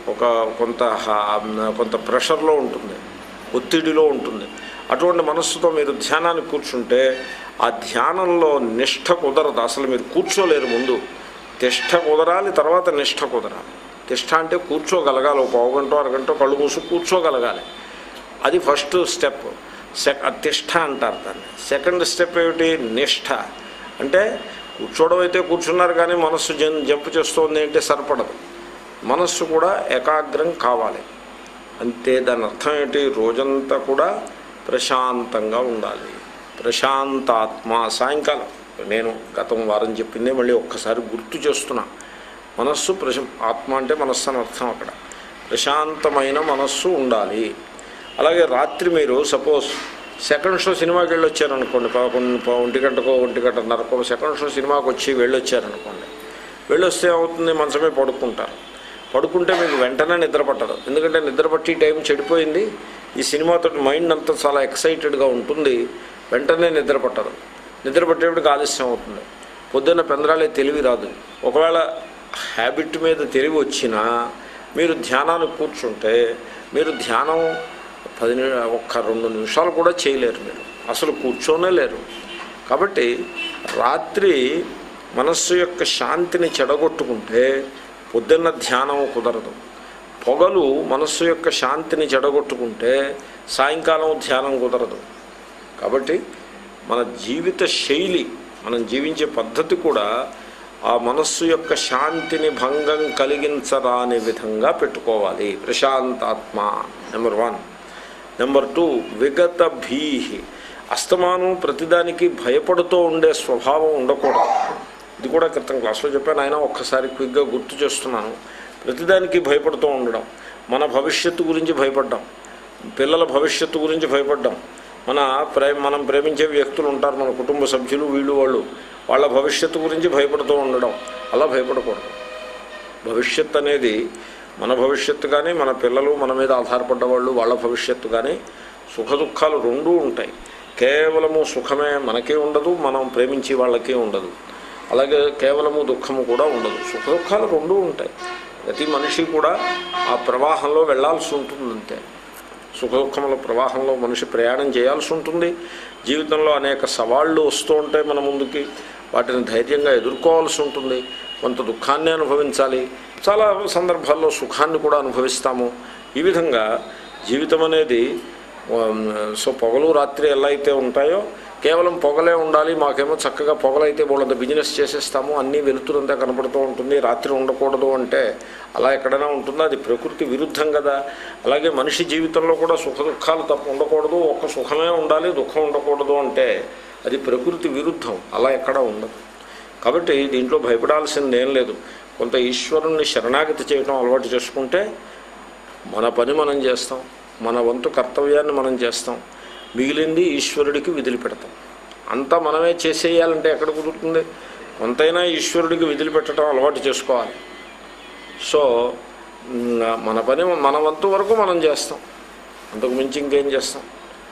ఒక కొంత హా- కొంత ప్రెషర్లో ఉంటుంది ఒత్తిడిలో ఉంటుంది అటువంటి మనస్సుతో మీరు ధ్యానానికి కూర్చుంటే ఆ ధ్యానంలో నిష్ఠ కుదరదు అసలు మీరు కూర్చోలేరు ముందు తిష్ట కుదరాలి తర్వాత నిష్ఠ కుదరాలి తిష్ట అంటే కూర్చోగలగాలి ఒక పావు గంట అరగంట కళ్ళు మూసి కూర్చోగలగాలి అది ఫస్ట్ స్టెప్ సెక్ తిష్ట అంటారు దాన్ని సెకండ్ స్టెప్ ఏమిటి నిష్ఠ అంటే కూర్చోవడం అయితే కూర్చున్నారు కానీ మనస్సు జం జంప్ చేస్తోంది అంటే సరిపడదు మనస్సు కూడా ఏకాగ్రం కావాలి అంతే దాని అర్థం ఏంటి రోజంతా కూడా ప్రశాంతంగా ఉండాలి ప్రశాంతాత్మ సాయంకాలం నేను గతం వారం చెప్పిందే మళ్ళీ ఒక్కసారి గుర్తు చేస్తున్నా మనస్సు ప్రశ ఆత్మ అంటే మనస్సు అని అర్థం అక్కడ ప్రశాంతమైన మనస్సు ఉండాలి అలాగే రాత్రి మీరు సపోజ్ సెకండ్ షో సినిమాకి వెళ్ళి వచ్చారనుకోండి పదకొండు ప- ఒంటి గంటకో ఒంటి గంటన్నరకో సెకండ్ షో సినిమాకి వచ్చి వెళ్ళొచ్చారనుకోండి వెళ్ళొస్తే ఏమవుతుంది మంచమే పడుకుంటారు పడుకుంటే మీకు వెంటనే నిద్ర పట్టదు ఎందుకంటే నిద్ర పట్టి టైం చెడిపోయింది ఈ సినిమాతో మైండ్ అంతా చాలా ఎక్సైటెడ్గా ఉంటుంది వెంటనే నిద్ర పట్టదు నిద్ర పట్టేప్పటికి ఆలస్యం అవుతుంది పొద్దున్న పెందరాలే తెలివి రాదు ఒకవేళ హ్యాబిట్ మీద తెలివి వచ్చినా మీరు ధ్యానానికి కూర్చుంటే మీరు ధ్యానం పది ని- ఒక్క రెండు నిమిషాలు కూడా చేయలేరు మీరు అసలు కూర్చోనే లేరు కాబట్టి రాత్రి మనస్సు యొక్క శాంతిని చెడగొట్టుకుంటే పొద్దున్న ధ్యానం కుదరదు పొగలు మనస్సు యొక్క శాంతిని చెడగొట్టుకుంటే సాయంకాలం ధ్యానం కుదరదు కాబట్టి మన జీవిత శైలి మనం జీవించే పద్ధతి కూడా ఆ మనస్సు యొక్క శాంతిని భంగం కలిగించరాని విధంగా పెట్టుకోవాలి ప్రశాంతాత్మ నెంబర్ వన్ నెంబర్ టూ విగత భీహి అస్తమానం ప్రతిదానికి భయపడుతూ ఉండే స్వభావం ఉండకూడదు ఇది కూడా క్రితం క్లాస్లో చెప్పాను ఆయన ఒక్కసారి క్విక్గా గుర్తు చేస్తున్నాను ప్రతిదానికి భయపడుతూ ఉండడం మన భవిష్యత్తు గురించి భయపడ్డాం పిల్లల భవిష్యత్తు గురించి భయపడ్డాం మన ప్రే మనం ప్రేమించే వ్యక్తులు ఉంటారు మన కుటుంబ సభ్యులు వీళ్ళు వాళ్ళు వాళ్ళ భవిష్యత్తు గురించి భయపడుతూ ఉండడం అలా భయపడకూడదు భవిష్యత్తు అనేది మన భవిష్యత్తు కానీ మన పిల్లలు మన మీద ఆధారపడ్డ వాళ్ళు వాళ్ళ భవిష్యత్తు కానీ సుఖ దుఃఖాలు రెండూ ఉంటాయి కేవలము సుఖమే మనకే ఉండదు మనం ప్రేమించే వాళ్ళకే ఉండదు అలాగే కేవలము దుఃఖము కూడా ఉండదు సుఖ దుఃఖాలు రెండూ ఉంటాయి ప్రతి మనిషి కూడా ఆ ప్రవాహంలో వెళ్ళాల్సి ఉంటుంది అంతే సుఖ దుఃఖముల ప్రవాహంలో మనిషి ప్రయాణం చేయాల్సి ఉంటుంది జీవితంలో అనేక సవాళ్ళు వస్తూ ఉంటాయి మన ముందుకి వాటిని ధైర్యంగా ఎదుర్కోవాల్సి ఉంటుంది కొంత దుఃఖాన్ని అనుభవించాలి చాలా సందర్భాల్లో సుఖాన్ని కూడా అనుభవిస్తాము ఈ విధంగా జీవితం అనేది ఉమ్, సో పొగలు రాత్రి ఎలా అయితే ఉంటాయో కేవలం పొగలే ఉండాలి మాకేమో చక్కగా పొగలైతే వాళ్ళంత బిజినెస్ చేసేస్తాము అన్నీ వెలుతురంతా కనపడుతూ ఉంటుంది రాత్రి ఉండకూడదు అంటే అలా ఎక్కడైనా ఉంటుందో అది ప్రకృతి విరుద్ధం కదా అలాగే మనిషి జీవితంలో కూడా సుఖ దుఃఖాలు తప్ప ఉండకూడదు ఒక్క సుఖమే ఉండాలి దుఃఖం ఉండకూడదు అంటే అది ప్రకృతి విరుద్ధం అలా ఎక్కడా ఉండదు కాబట్టి దీంట్లో భయపడాల్సింది ఏం లేదు కొంత ఈశ్వరుణ్ణి శరణాగతి చేయడం అలవాటు చేసుకుంటే మన పని మనం చేస్తాం మన వంతు కర్తవ్యాన్ని మనం చేస్తాం మిగిలింది ఈశ్వరుడికి విధులు పెడతాం అంతా మనమే చేసేయాలంటే ఎక్కడ కుదురుతుంది కొంతైనా ఈశ్వరుడికి విధులు పెట్టడం అలవాటు చేసుకోవాలి సో మ్, మన పని మన వంతు వరకు మనం చేస్తాం అంతకు మించి ఇంకేం చేస్తాం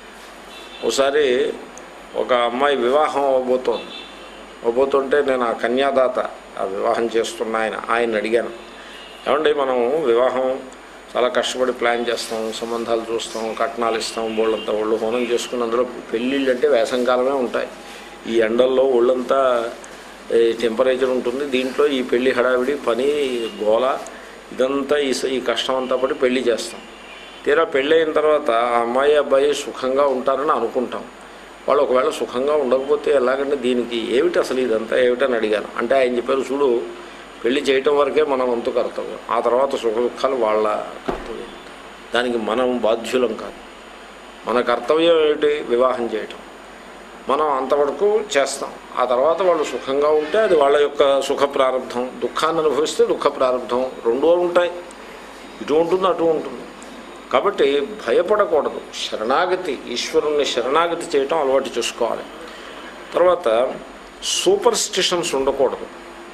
ఒకసారి ఒక అమ్మాయి వివాహం అవ్వబోతోంది అవ్వబోతుంటే నేను ఆ కన్యాదాత ఆ వివాహం చేస్తున్న ఆయన ఆయన అడిగాను ఏమండి మనం వివాహం చాలా కష్టపడి ప్లాన్ చేస్తాం సంబంధాలు చూస్తాం కట్నాలు ఇస్తాం బోళ్ళంతా ఒళ్ళు హోనం చేసుకుని అందులో పెళ్ళిళ్ళు అంటే వేసంకాలమే ఉంటాయి ఈ ఎండల్లో ఒళ్ళంతా టెంపరేచర్ ఉంటుంది దీంట్లో ఈ పెళ్లి హడావిడి పని గోల ఇదంతా ఈ స- ఈ కష్టం అంతా పడి పెళ్లి చేస్తాం తీరా పెళ్ళి అయిన తర్వాత ఆ అమ్మాయి అబ్బాయి సుఖంగా ఉంటారని అనుకుంటాం వాళ్ళు ఒకవేళ సుఖంగా ఉండకపోతే ఎలాగంటే దీనికి ఏమిటి అసలు ఇదంతా ఏమిటని అడిగాను అంటే ఆయన చెప్పారు చూడు పెళ్లి చేయటం వరకే మన వంతు కర్తవ్యం ఆ తర్వాత సుఖ దుఃఖాలు వాళ్ళ కర్తవ్యం దానికి మనం బాధ్యులం కాదు మన కర్తవ్యం ఏమిటి వివాహం చేయటం మనం అంతవరకు చేస్తాం ఆ తర్వాత వాళ్ళు సుఖంగా ఉంటే అది వాళ్ళ యొక్క సుఖ ప్రారంభం దుఃఖాన్ని అనుభవిస్తే దుఃఖ ప్రారంభం రెండూ ఉంటాయి ఇటు ఉంటుంది అటు ఉంటుంది కాబట్టి భయపడకూడదు శరణాగతి ఈశ్వరుణ్ణి శరణాగతి చేయటం అలవాటు చేసుకోవాలి తర్వాత సూపర్ స్టిషన్స్ ఉండకూడదు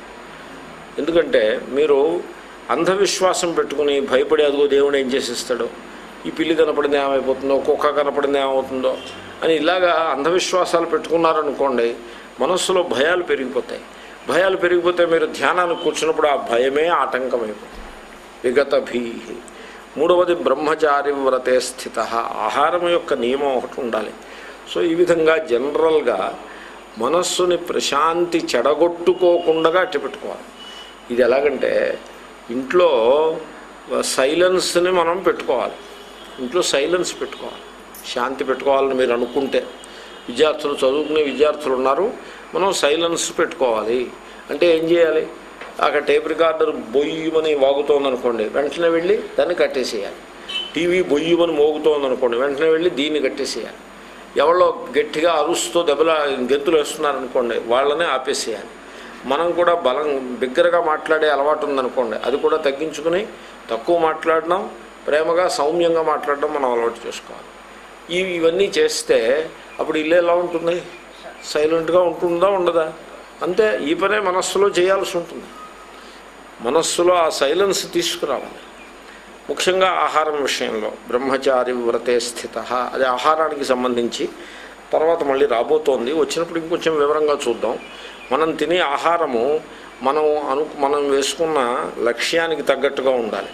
ఎందుకంటే మీరు అంధవిశ్వాసం పెట్టుకుని భయపడి అదిగో దేవుడు ఏం చేసేస్తాడో ఈ పిల్లి కనపడింది ఏమైపోతుందో కుక్క కనపడింది ఏమవుతుందో అని ఇలాగా అంధవిశ్వాసాలు పెట్టుకున్నారనుకోండి మనస్సులో భయాలు పెరిగిపోతాయి భయాలు పెరిగిపోతే మీరు ధ్యానానికి కూర్చున్నప్పుడు ఆ భయమే ఆటంకమైపోతుంది విగతభీ మూడవది బ్రహ్మచారి వ్రతే స్థిత ఆహారం యొక్క నియమం ఒకటి ఉండాలి సో ఈ విధంగా జనరల్గా మనస్సుని ప్రశాంతి చెడగొట్టుకోకుండా అట్టి పెట్టుకోవాలి ఇది ఎలాగంటే ఇంట్లో సైలెన్స్ని మనం పెట్టుకోవాలి ఇంట్లో సైలెన్స్ పెట్టుకోవాలి శాంతి పెట్టుకోవాలని మీరు అనుకుంటే విద్యార్థులు చదువుకునే విద్యార్థులు ఉన్నారు మనం సైలెన్స్ పెట్టుకోవాలి అంటే ఏం చేయాలి అక్కడ టేప్ రికార్డర్ బొయ్యమని వాగుతోందనుకోండి వెంటనే వెళ్ళి దాన్ని కట్టేసేయాలి టీవీ బొయ్యమని మోగుతోందనుకోండి వెంటనే వెళ్ళి దీన్ని కట్టేసేయాలి ఎవరో గట్టిగా అరుస్తూ దెబ్బల గెంతులు వేస్తున్నారనుకోండి వాళ్ళనే ఆపేసేయాలి మనం కూడా బలం బిగ్గరగా మాట్లాడే అలవాటు ఉందనుకోండి అది కూడా తగ్గించుకుని తక్కువ మాట్లాడడం ప్రేమగా సౌమ్యంగా మాట్లాడడం మనం అలవాటు చేసుకోవాలి ఈ ఇవన్నీ చేస్తే అప్పుడు ఇల్లు ఎలా ఉంటుంది సైలెంట్గా ఉంటుందా ఉండదా అంతే ఈ పనే మనస్సులో చేయాల్సి ఉంటుంది మనస్సులో ఆ సైలెన్స్ తీసుకురావాలి ముఖ్యంగా ఆహారం విషయంలో బ్రహ్మచారి వ్రతే స్థిత అది ఆహారానికి సంబంధించి తర్వాత మళ్ళీ రాబోతోంది వచ్చినప్పుడు ఇంకొంచెం వివరంగా చూద్దాం మనం తినే ఆహారము మనం అను మనం వేసుకున్న లక్ష్యానికి తగ్గట్టుగా ఉండాలి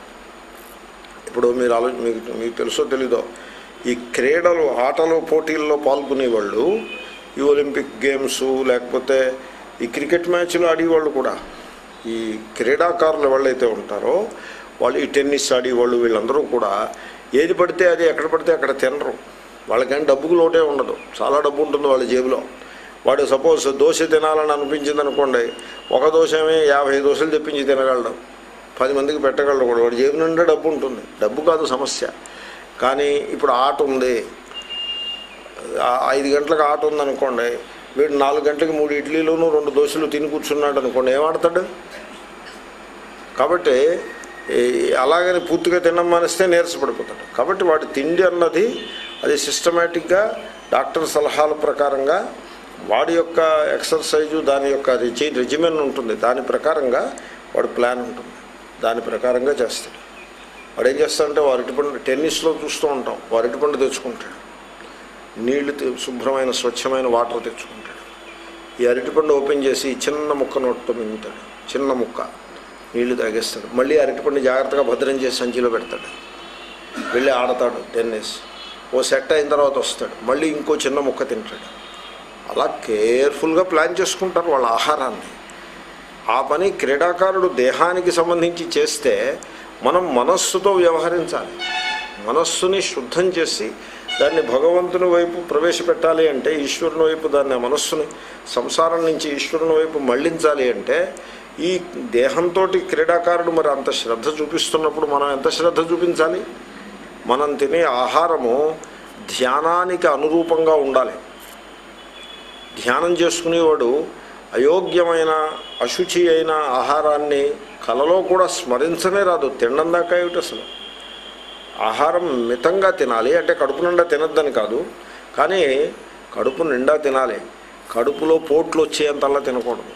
ఇప్పుడు మీరు ఆలో మీకు మీకు తెలుసో తెలీదో ఈ క్రీడలు ఆటలు పోటీల్లో పాల్గొనే వాళ్ళు ఈ ఒలింపిక్ గేమ్స్ లేకపోతే ఈ క్రికెట్ మ్యాచ్లు ఆడేవాళ్ళు కూడా ఈ క్రీడాకారులు ఎవరైతే ఉంటారో వాళ్ళు ఈ టెన్నిస్ ఆడేవాళ్ళు వీళ్ళందరూ కూడా ఏది పడితే అది ఎక్కడ పడితే అక్కడ తినరు వాళ్ళకేం డబ్బుకు లోటే ఉండదు చాలా డబ్బు ఉంటుంది వాళ్ళ జేబులో వాడు సపోజ్ దోశ తినాలని అనిపించింది అనుకోండి ఒక దోశమే యాభై దోశలు తెప్పించి తినగలడు పది మందికి పెట్టగలడు కూడా వాడి జేబు నిండా డబ్బు ఉంటుంది డబ్బు కాదు సమస్య కానీ ఇప్పుడు ఆట ఉంది ఆ- ఐదు గంటలకు ఆట ఉందనుకోండి వీడు నాలుగు గంటలకు మూడు ఇడ్లీలోనూ రెండు దోశలు తిని కూర్చున్నాడు అనుకోండి ఏమాడతాడు కాబట్టి ఈ అలాగని పూర్తిగా తినడం మానేస్తే నీరసపడిపోతాడు కాబట్టి వాడి తిండి అన్నది అది సిస్టమేటిక్గా డాక్టర్ సలహాల ప్రకారంగా వాడి యొక్క ఎక్సర్సైజు దాని యొక్క రిజి రెజిమెన్ ఉంటుంది దాని ప్రకారంగా వాడి ప్లాన్ ఉంటుంది దాని ప్రకారంగా చేస్తాడు వాడు ఏం చేస్తాడంటే వారిటి పండు టెన్నిస్లో చూస్తూ ఉంటాం వారిటి పండు తెచ్చుకుంటాడు నీళ్లు తె- శుభ్రమైన స్వచ్ఛమైన వాటర్ తెచ్చుకుంటాడు ఈ అరటిపండు ఓపెన్ చేసి చిన్న ముక్క నోట్లో మింగుతాడు చిన్న ముక్క నీళ్లు తాగేస్తాడు మళ్ళీ అరటిపండు జాగ్రత్తగా భద్రం చేసి సంచిలో పెడతాడు వెళ్ళి ఆడతాడు టెన్నిస్ ఓ సెట్ అయిన తర్వాత వస్తాడు మళ్ళీ ఇంకో చిన్న ముక్క తింటాడు అలా కేర్ఫుల్గా ప్లాన్ చేసుకుంటారు వాళ్ళ ఆహారాన్ని ఆ పని క్రీడాకారుడు దేహానికి సంబంధించి చేస్తే మనం మనస్సుతో వ్యవహరించాలి మనస్సుని శుద్ధం చేసి దాన్ని భగవంతుని వైపు ప్రవేశపెట్టాలి అంటే ఈశ్వరుని వైపు దాన్ని ఆ మనస్సుని సంసారం నుంచి ఈశ్వరుని వైపు మళ్ళించాలి అంటే ఈ దేహంతో క్రీడాకారుడు మరి అంత శ్రద్ధ చూపిస్తున్నప్పుడు మనం ఎంత శ్రద్ధ చూపించాలి మనం తినే ఆహారము ధ్యానానికి అనురూపంగా ఉండాలి ధ్యానం చేసుకునేవాడు అయోగ్యమైన అశుచి అయిన ఆహారాన్ని కలలో కూడా స్మరించనే రాదు తినడం దాకా ఏమిటి అసలు ఆహారం మితంగా తినాలి అంటే కడుపు నిండా తినద్దని కాదు కానీ కడుపు నిండా తినాలి కడుపులో పోట్లు వచ్చేంతల్లా తినకూడదు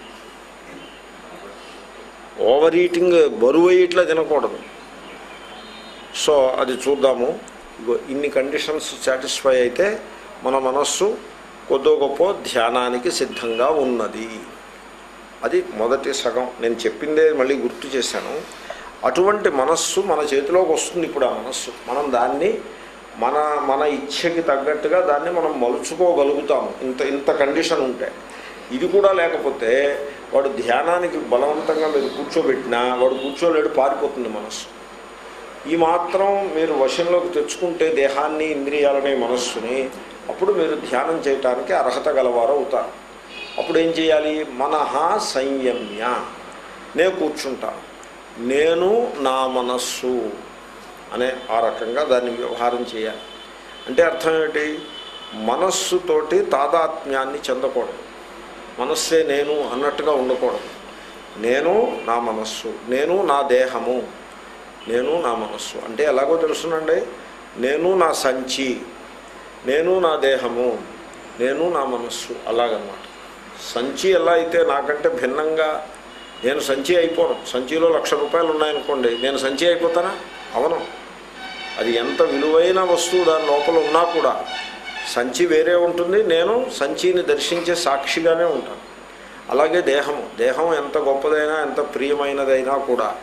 ఓవర్ ఈటింగ్ బరువు ఇట్లా తినకూడదు సో అది చూద్దాము ఇగో ఇన్ని కండిషన్స్ సాటిస్ఫై అయితే మన మనస్సు కొద్దో గొప్ప ధ్యానానికి సిద్ధంగా ఉన్నది అది మొదటి సగం నేను చెప్పిందే మళ్ళీ గుర్తు చేశాను అటువంటి మనస్సు మన చేతిలోకి వస్తుంది ఇప్పుడు ఆ మనస్సు మనం దాన్ని మన మన ఇచ్ఛకి తగ్గట్టుగా దాన్ని మనం మలుచుకోగలుగుతాము ఇంత ఇంత కండిషన్ ఉంటే ఇది కూడా లేకపోతే వాడు ధ్యానానికి బలవంతంగా మీరు కూర్చోబెట్టినా వాడు కూర్చోలేడు పారిపోతుంది మనస్సు ఈ మాత్రం మీరు వశంలోకి తెచ్చుకుంటే దేహాన్ని ఇంద్రియాలని మనస్సుని అప్పుడు మీరు ధ్యానం చేయటానికి అర్హత గలవారు అవుతారు అప్పుడు ఏం చేయాలి మనహ సంయమ్య నేను కూర్చుంటాను నేను నా మనస్సు అనే ఆ రకంగా దాన్ని వ్యవహారం చేయాలి అంటే అర్థం ఏమిటి మనస్సుతోటి తాదాత్మ్యాన్ని చెందకూడదు మనస్సే నేను అన్నట్టుగా ఉండకూడదు నేను నా మనస్సు నేను నా దేహము నేను నా మనస్సు అంటే ఎలాగో తెలుసునండి నేను నా సంచి నేను నా దేహము నేను నా మనస్సు అలాగనమాట సంచి ఎలా అయితే నాకంటే భిన్నంగా నేను సంచి అయిపోను సంచిలో లక్ష రూపాయలు ఉన్నాయనుకోండి నేను సంచి అయిపోతానా అవను అది ఎంత విలువైన వస్తువు దాని లోపల ఉన్నా కూడా సంచి వేరే ఉంటుంది నేను సంచిని దర్శించే సాక్షిగానే ఉంటాను అలాగే దేహము దేహం ఎంత గొప్పదైనా ఎంత ప్రియమైనదైనా కూడా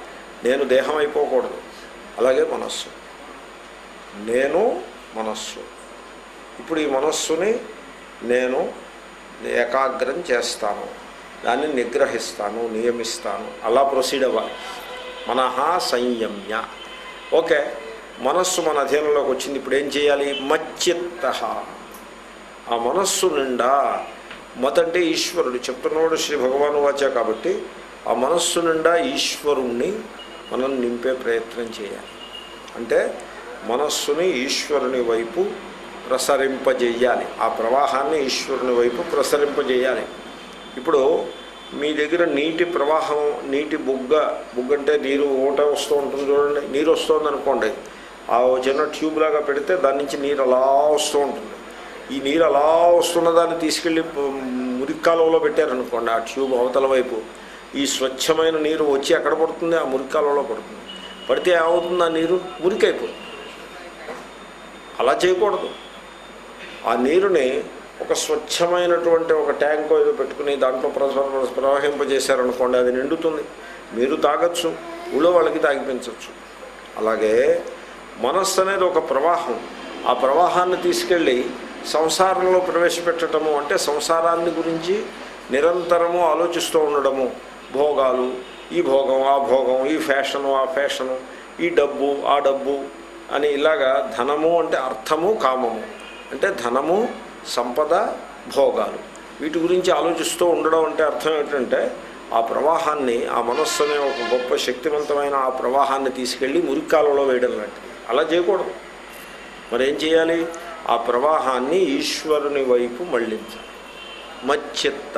నేను దేహం అయిపోకూడదు అలాగే మనస్సు నేను మనస్సు ఇప్పుడు ఈ మనస్సుని నేను ఏకాగ్రం చేస్తాను దాన్ని నిగ్రహిస్తాను నియమిస్తాను అలా ప్రొసీడ్ అవ్వాలి మనహ సంయమ్య ఓకే మనస్సు మన అధీనంలోకి వచ్చింది ఇప్పుడు ఏం చేయాలి మచ్చిత్త ఆ మనస్సు నిండా మతంటే ఈశ్వరుడు చెప్తున్నవాడు శ్రీ భగవాను వాచ కాబట్టి ఆ మనస్సు నిండా ఈశ్వరుణ్ణి మనం నింపే ప్రయత్నం చేయాలి అంటే మనస్సుని ఈశ్వరుని వైపు ప్రసరింపజేయాలి ఆ ప్రవాహాన్ని ఈశ్వరుని వైపు ప్రసరింపజేయాలి ఇప్పుడు మీ దగ్గర నీటి ప్రవాహం నీటి బుగ్గ బుగ్గ అంటే నీరు ఊట వస్తూ ఉంటుంది చూడండి నీరు వస్తుంది అనుకోండి ఆ ఓ చిన్న ట్యూబ్ లాగా పెడితే దాని నుంచి నీరు అలా వస్తూ ఉంటుంది ఈ నీరు అలా వస్తున్న దాన్ని తీసుకెళ్ళి మురికాలంలో పెట్టారనుకోండి ఆ ట్యూబ్ అవతల వైపు ఈ స్వచ్ఛమైన నీరు వచ్చి ఎక్కడ పడుతుంది ఆ మురికాలంలో పడుతుంది పడితే ఏమవుతుంది ఆ నీరు మురికైపోతుంది అలా చేయకూడదు ఆ నీరుని ఒక స్వచ్ఛమైనటువంటి ఒక ట్యాంక్ ఏదో పెట్టుకుని దాంట్లో ప్రస- ప్రవహింపజేశారనుకోండి అది నిండుతుంది మీరు తాగొచ్చు ఊళ్ళో వాళ్ళకి తాగిపించవచ్చు అలాగే మనస్సు అనేది ఒక ప్రవాహం ఆ ప్రవాహాన్ని తీసుకెళ్ళి సంసారంలో ప్రవేశపెట్టడము అంటే సంసారాన్ని గురించి నిరంతరము ఆలోచిస్తూ ఉండడము భోగాలు ఈ భోగం ఆ భోగం ఈ ఫ్యాషను ఆ ఫ్యాషను ఈ డబ్బు ఆ డబ్బు అని ఇలాగా ధనము అంటే అర్థము కామము అంటే ధనము సంపద భోగాలు వీటి గురించి ఆలోచిస్తూ ఉండడం అంటే అర్థం ఏంటంటే ఆ ప్రవాహాన్ని ఆ మనస్సు అనే ఒక గొప్ప శక్తివంతమైన ఆ ప్రవాహాన్ని తీసుకెళ్ళి మురికాలలో వేయడం లాంటిది అలా చేయకూడదు మరి ఏం చేయాలి ఆ ప్రవాహాన్ని ఈశ్వరుని వైపు మళ్ళించాలి మచ్చిత్త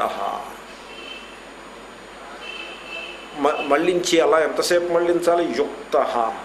మ- మళ్ళించి అలా ఎంతసేపు మళ్ళించాలి యుక్త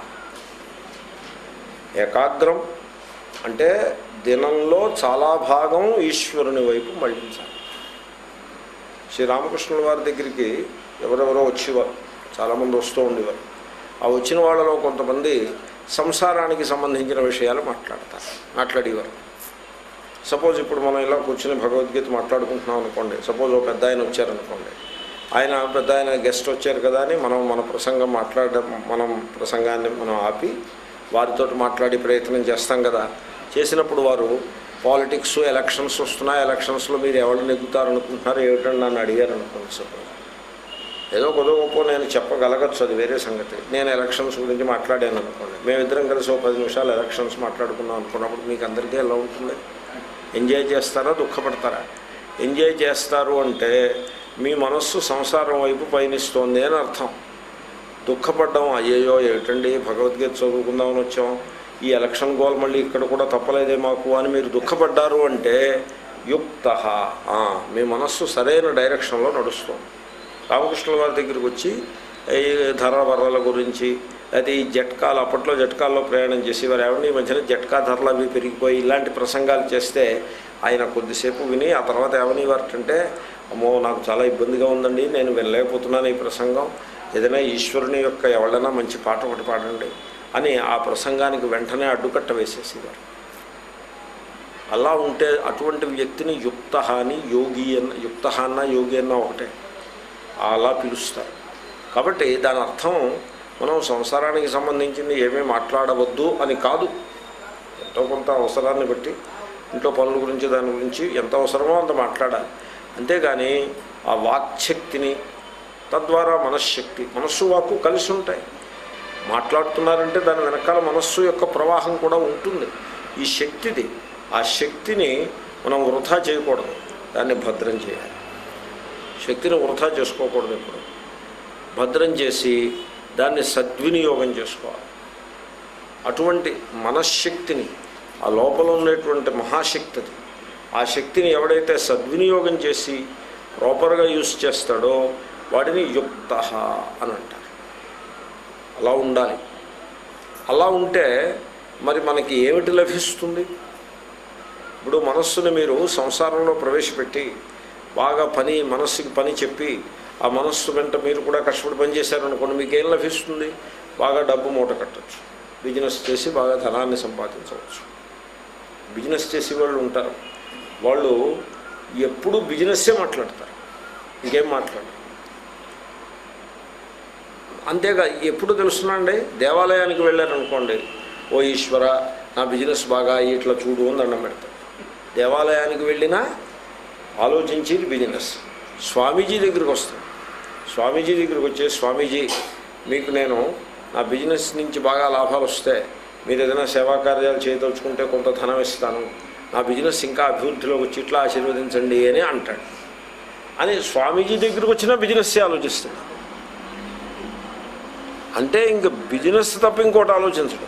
ఏకాగ్రం అంటే దినంలో చాలా భాగం ఈశ్వరుని వైపు మళ్ళించాలి శ్రీరామకృష్ణుల వారి దగ్గరికి ఎవరెవరో వచ్చేవారు చాలామంది వస్తూ ఉండేవారు ఆ వచ్చిన వాళ్ళలో కొంతమంది సంసారానికి సంబంధించిన విషయాలు మాట్లాడతారు మాట్లాడేవారు సపోజ్ ఇప్పుడు మనం ఇలా కూర్చుని భగవద్గీత మాట్లాడుకుంటున్నాం అనుకోండి సపోజ్ ఒక పెద్ద ఆయన వచ్చారనుకోండి ఆయన పెద్ద ఆయన గెస్ట్ వచ్చారు కదా అని మనం మన ప్రసంగం మాట్లాడడం మనం ప్రసంగాన్ని మనం ఆపి వారితో మాట్లాడే ప్రయత్నం చేస్తాం కదా చేసినప్పుడు వారు పాలిటిక్స్ ఎలక్షన్స్ వస్తున్నాయి ఎలక్షన్స్లో మీరు ఎవరు నెగ్గుతారు అనుకుంటున్నారు ఏమిటని నన్ను అడిగారు అనుకోండి సపోజ్ ఏదో కొద్ది గొప్ప నేను చెప్పగలగచ్చు అది వేరే సంగతి నేను ఎలక్షన్స్ గురించి మాట్లాడాను అనుకోండి మేమిద్దరం కలిసి ఒక పది నిమిషాలు ఎలక్షన్స్ మాట్లాడుకున్నాం అనుకున్నప్పుడు మీకు అందరికీ ఎలా ఉంటుంది ఎంజాయ్ చేస్తారా దుఃఖపడతారా ఎంజాయ్ చేస్తారు అంటే మీ మనస్సు సంసారం వైపు పయనిస్తోంది అని అర్థం దుఃఖపడ్డం అయ్యయ్యో ఏమిటండి భగవద్గీత చదువుకుందామని వచ్చాం ఈ ఎలక్షన్ గోల్ మళ్ళీ ఇక్కడ కూడా తప్పలేదే మాకు అని మీరు దుఃఖపడ్డారు అంటే యుక్త మీ మనస్సు సరైన డైరెక్షన్లో నడుస్తుంది రామకృష్ణుల వారి దగ్గరికి వచ్చి ఈ ధర బర్రల గురించి అయితే ఈ జట్కాలు అప్పట్లో జట్కాల్లో ప్రయాణం చేసి వారు ఎవరిని ఈ మధ్యన జట్కా ధరలు అవి పెరిగిపోయి ఇలాంటి ప్రసంగాలు చేస్తే ఆయన కొద్దిసేపు విని ఆ తర్వాత ఏమని వారంటే అమ్మో నాకు చాలా ఇబ్బందిగా ఉందండి నేను వెళ్ళలేకపోతున్నాను ఈ ప్రసంగం ఏదైనా ఈశ్వరుని యొక్క ఎవరైనా మంచి పాట ఒకటి పాడండి అని ఆ ప్రసంగానికి వెంటనే అడ్డుకట్ట వేసేసేవారు అలా ఉంటే అటువంటి వ్యక్తిని యుక్త అని యోగి అన్న యుక్త అన్న యోగి అన్న ఒకటే అలా పిలుస్తారు కాబట్టి దాని అర్థం మనం సంసారానికి సంబంధించింది ఏమీ మాట్లాడవద్దు అని కాదు ఎంతో కొంత అవసరాన్ని బట్టి ఇంట్లో పనుల గురించి దాని గురించి ఎంత అవసరమో అంత మాట్లాడాలి అంతేగాని ఆ వాక్శక్తిని తద్వారా మనశ్శక్తి మనస్సు వాక్కు కలిసి ఉంటాయి మాట్లాడుతున్నారంటే దాని వెనకాల మనస్సు యొక్క ప్రవాహం కూడా ఉంటుంది ఈ శక్తిది ఆ శక్తిని మనం వృధా చేయకూడదు దాన్ని భద్రం చేయాలి శక్తిని వృధా చేసుకోకూడదు ఇప్పుడు భద్రం చేసి దాన్ని సద్వినియోగం చేసుకోవాలి అటువంటి మనశ్శక్తిని ఆ లోపల ఉండేటువంటి మహాశక్తిది ఆ శక్తిని ఎవడైతే సద్వినియోగం చేసి ప్రాపర్గా యూస్ చేస్తాడో వాడిని యుక్త అని అంటారు అలా ఉండాలి అలా ఉంటే మరి మనకి ఏమిటి లభిస్తుంది ఇప్పుడు మనస్సుని మీరు సంసారంలో ప్రవేశపెట్టి బాగా పని మనస్సుకి పని చెప్పి ఆ మనస్సు వెంట మీరు కూడా కష్టపడి పని చేశారనుకోండి మీకు ఏం లభిస్తుంది బాగా డబ్బు మూట కట్టచ్చు బిజినెస్ చేసి బాగా ధనాన్ని సంపాదించవచ్చు బిజినెస్ చేసే వాళ్ళు ఉంటారు వాళ్ళు ఎప్పుడూ బిజినెస్సే మాట్లాడతారు ఇంకేం మాట్లాడరు అంతేగా ఎప్పుడు తెలుస్తుందండి దేవాలయానికి వెళ్ళారనుకోండి ఓ ఈశ్వర నా బిజినెస్ బాగా ఇట్లా చూడు అని దండం పెడతాడు దేవాలయానికి వెళ్ళినా ఆలోచించేది బిజినెస్ స్వామీజీ దగ్గరికి వస్తాం స్వామీజీ దగ్గరికి వచ్చే స్వామీజీ మీకు నేను నా బిజినెస్ నుంచి బాగా లాభాలు వస్తే మీరు ఏదైనా సేవా కార్యాలు చేయదలుచుకుంటే కొంత ధనం ఇస్తాను నా బిజినెస్ ఇంకా అభివృద్ధిలోకి వచ్చి ఇట్లా ఆశీర్వదించండి అని అంటాడు అని స్వామీజీ దగ్గరికి వచ్చినా బిజినెస్ ఆలోచిస్తాడు అంటే ఇంక బిజినెస్ తప్ప ఇంకోటి ఆలోచించడం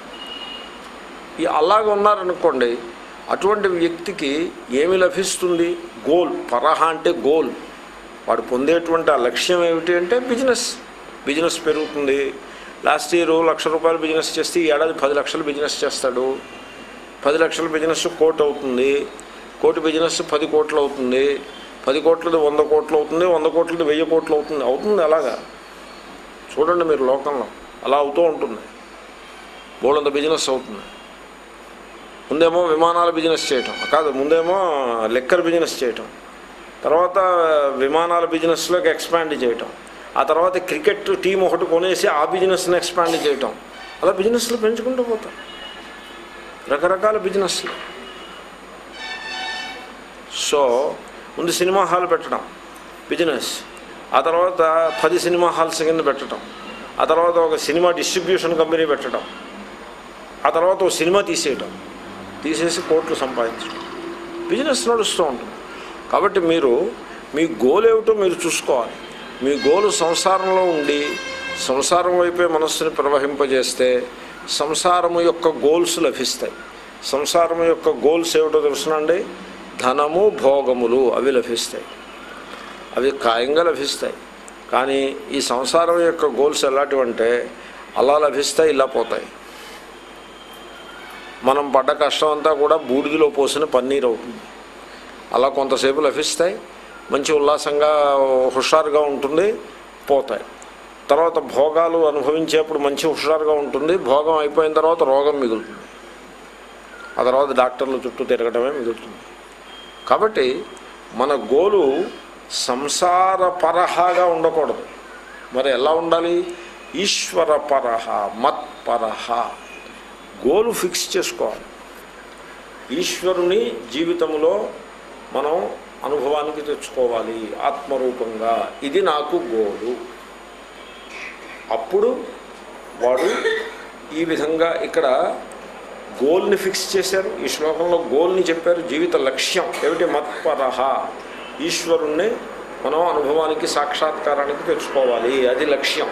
ఈ అలాగ ఉన్నారనుకోండి అటువంటి వ్యక్తికి ఏమి లభిస్తుంది గోల్ పరహ అంటే గోల్ వాడు పొందేటువంటి ఆ లక్ష్యం ఏమిటి అంటే బిజినెస్ బిజినెస్ పెరుగుతుంది లాస్ట్ ఇయర్ లక్ష రూపాయలు బిజినెస్ చేస్తే ఈ ఏడాది పది లక్షలు బిజినెస్ చేస్తాడు పది లక్షల బిజినెస్ కోటి అవుతుంది కోటి బిజినెస్ పది కోట్లు అవుతుంది పది కోట్లది వంద కోట్లు అవుతుంది వంద కోట్లది వెయ్యి కోట్లు అవుతుంది అవుతుంది అలాగా చూడండి మీరు లోకంలో అలా అవుతూ ఉంటుంది బోళ్ళంత బిజినెస్ అవుతుంది ముందేమో విమానాల బిజినెస్ చేయటం కాదు ముందేమో లెక్కర్ బిజినెస్ చేయటం తర్వాత విమానాల బిజినెస్లోకి ఎక్స్పాండ్ చేయటం ఆ తర్వాత క్రికెట్ టీం ఒకటి కొనేసి ఆ బిజినెస్ని ఎక్స్పాండ్ చేయటం అలా బిజినెస్లు పెంచుకుంటూ పోతాం రకరకాల బిజినెస్లు సో ముందు సినిమా హాల్ పెట్టడం బిజినెస్ ఆ తర్వాత పది సినిమా హాల్స్ కింద పెట్టడం ఆ తర్వాత ఒక సినిమా డిస్ట్రిబ్యూషన్ కంపెనీ పెట్టడం ఆ తర్వాత ఒక సినిమా తీసేయటం తీసేసి కోట్లు సంపాదించడం బిజినెస్ నడుస్తూ ఉంటుంది కాబట్టి మీరు మీ గోల్ ఏమిటో మీరు చూసుకోవాలి మీ గోలు సంసారంలో ఉండి సంసారం వైపే మనస్సుని ప్రవహింపజేస్తే సంసారము యొక్క గోల్స్ లభిస్తాయి సంసారం యొక్క గోల్స్ ఏమిటో తెలుసునండి ధనము భోగములు అవి లభిస్తాయి అవి ఖాయంగా లభిస్తాయి కానీ ఈ సంసారం యొక్క గోల్స్ ఎలాంటివంటే అలా లభిస్తాయి ఇలా పోతాయి మనం పడ్డ కష్టం అంతా కూడా బూడిదలో పోసిన పన్నీర్ అవుతుంది అలా కొంతసేపు లభిస్తాయి మంచి ఉల్లాసంగా హుషారుగా ఉంటుంది పోతాయి తర్వాత భోగాలు అనుభవించేప్పుడు మంచి హుషారుగా ఉంటుంది భోగం అయిపోయిన తర్వాత రోగం మిగులుతుంది ఆ తర్వాత డాక్టర్ల చుట్టూ తిరగడమే మిగులుతుంది కాబట్టి మన గోలు సంసార పరహగా ఉండకూడదు మరి ఎలా ఉండాలి ఈశ్వర పరహ మత్పరహ గోలు ఫిక్స్ చేసుకోవాలి ఈశ్వరుని జీవితంలో మనం అనుభవానికి తెచ్చుకోవాలి ఆత్మరూపంగా ఇది నాకు గోలు అప్పుడు వాడు ఈ విధంగా ఇక్కడ గోల్ని ఫిక్స్ చేశారు ఈ శ్లోకంలో గోల్ని చెప్పారు జీవిత లక్ష్యం ఏమిటి మత్పరహ ఈశ్వరుణ్ణి మనం అనుభవానికి సాక్షాత్కారానికి తెచ్చుకోవాలి అది లక్ష్యం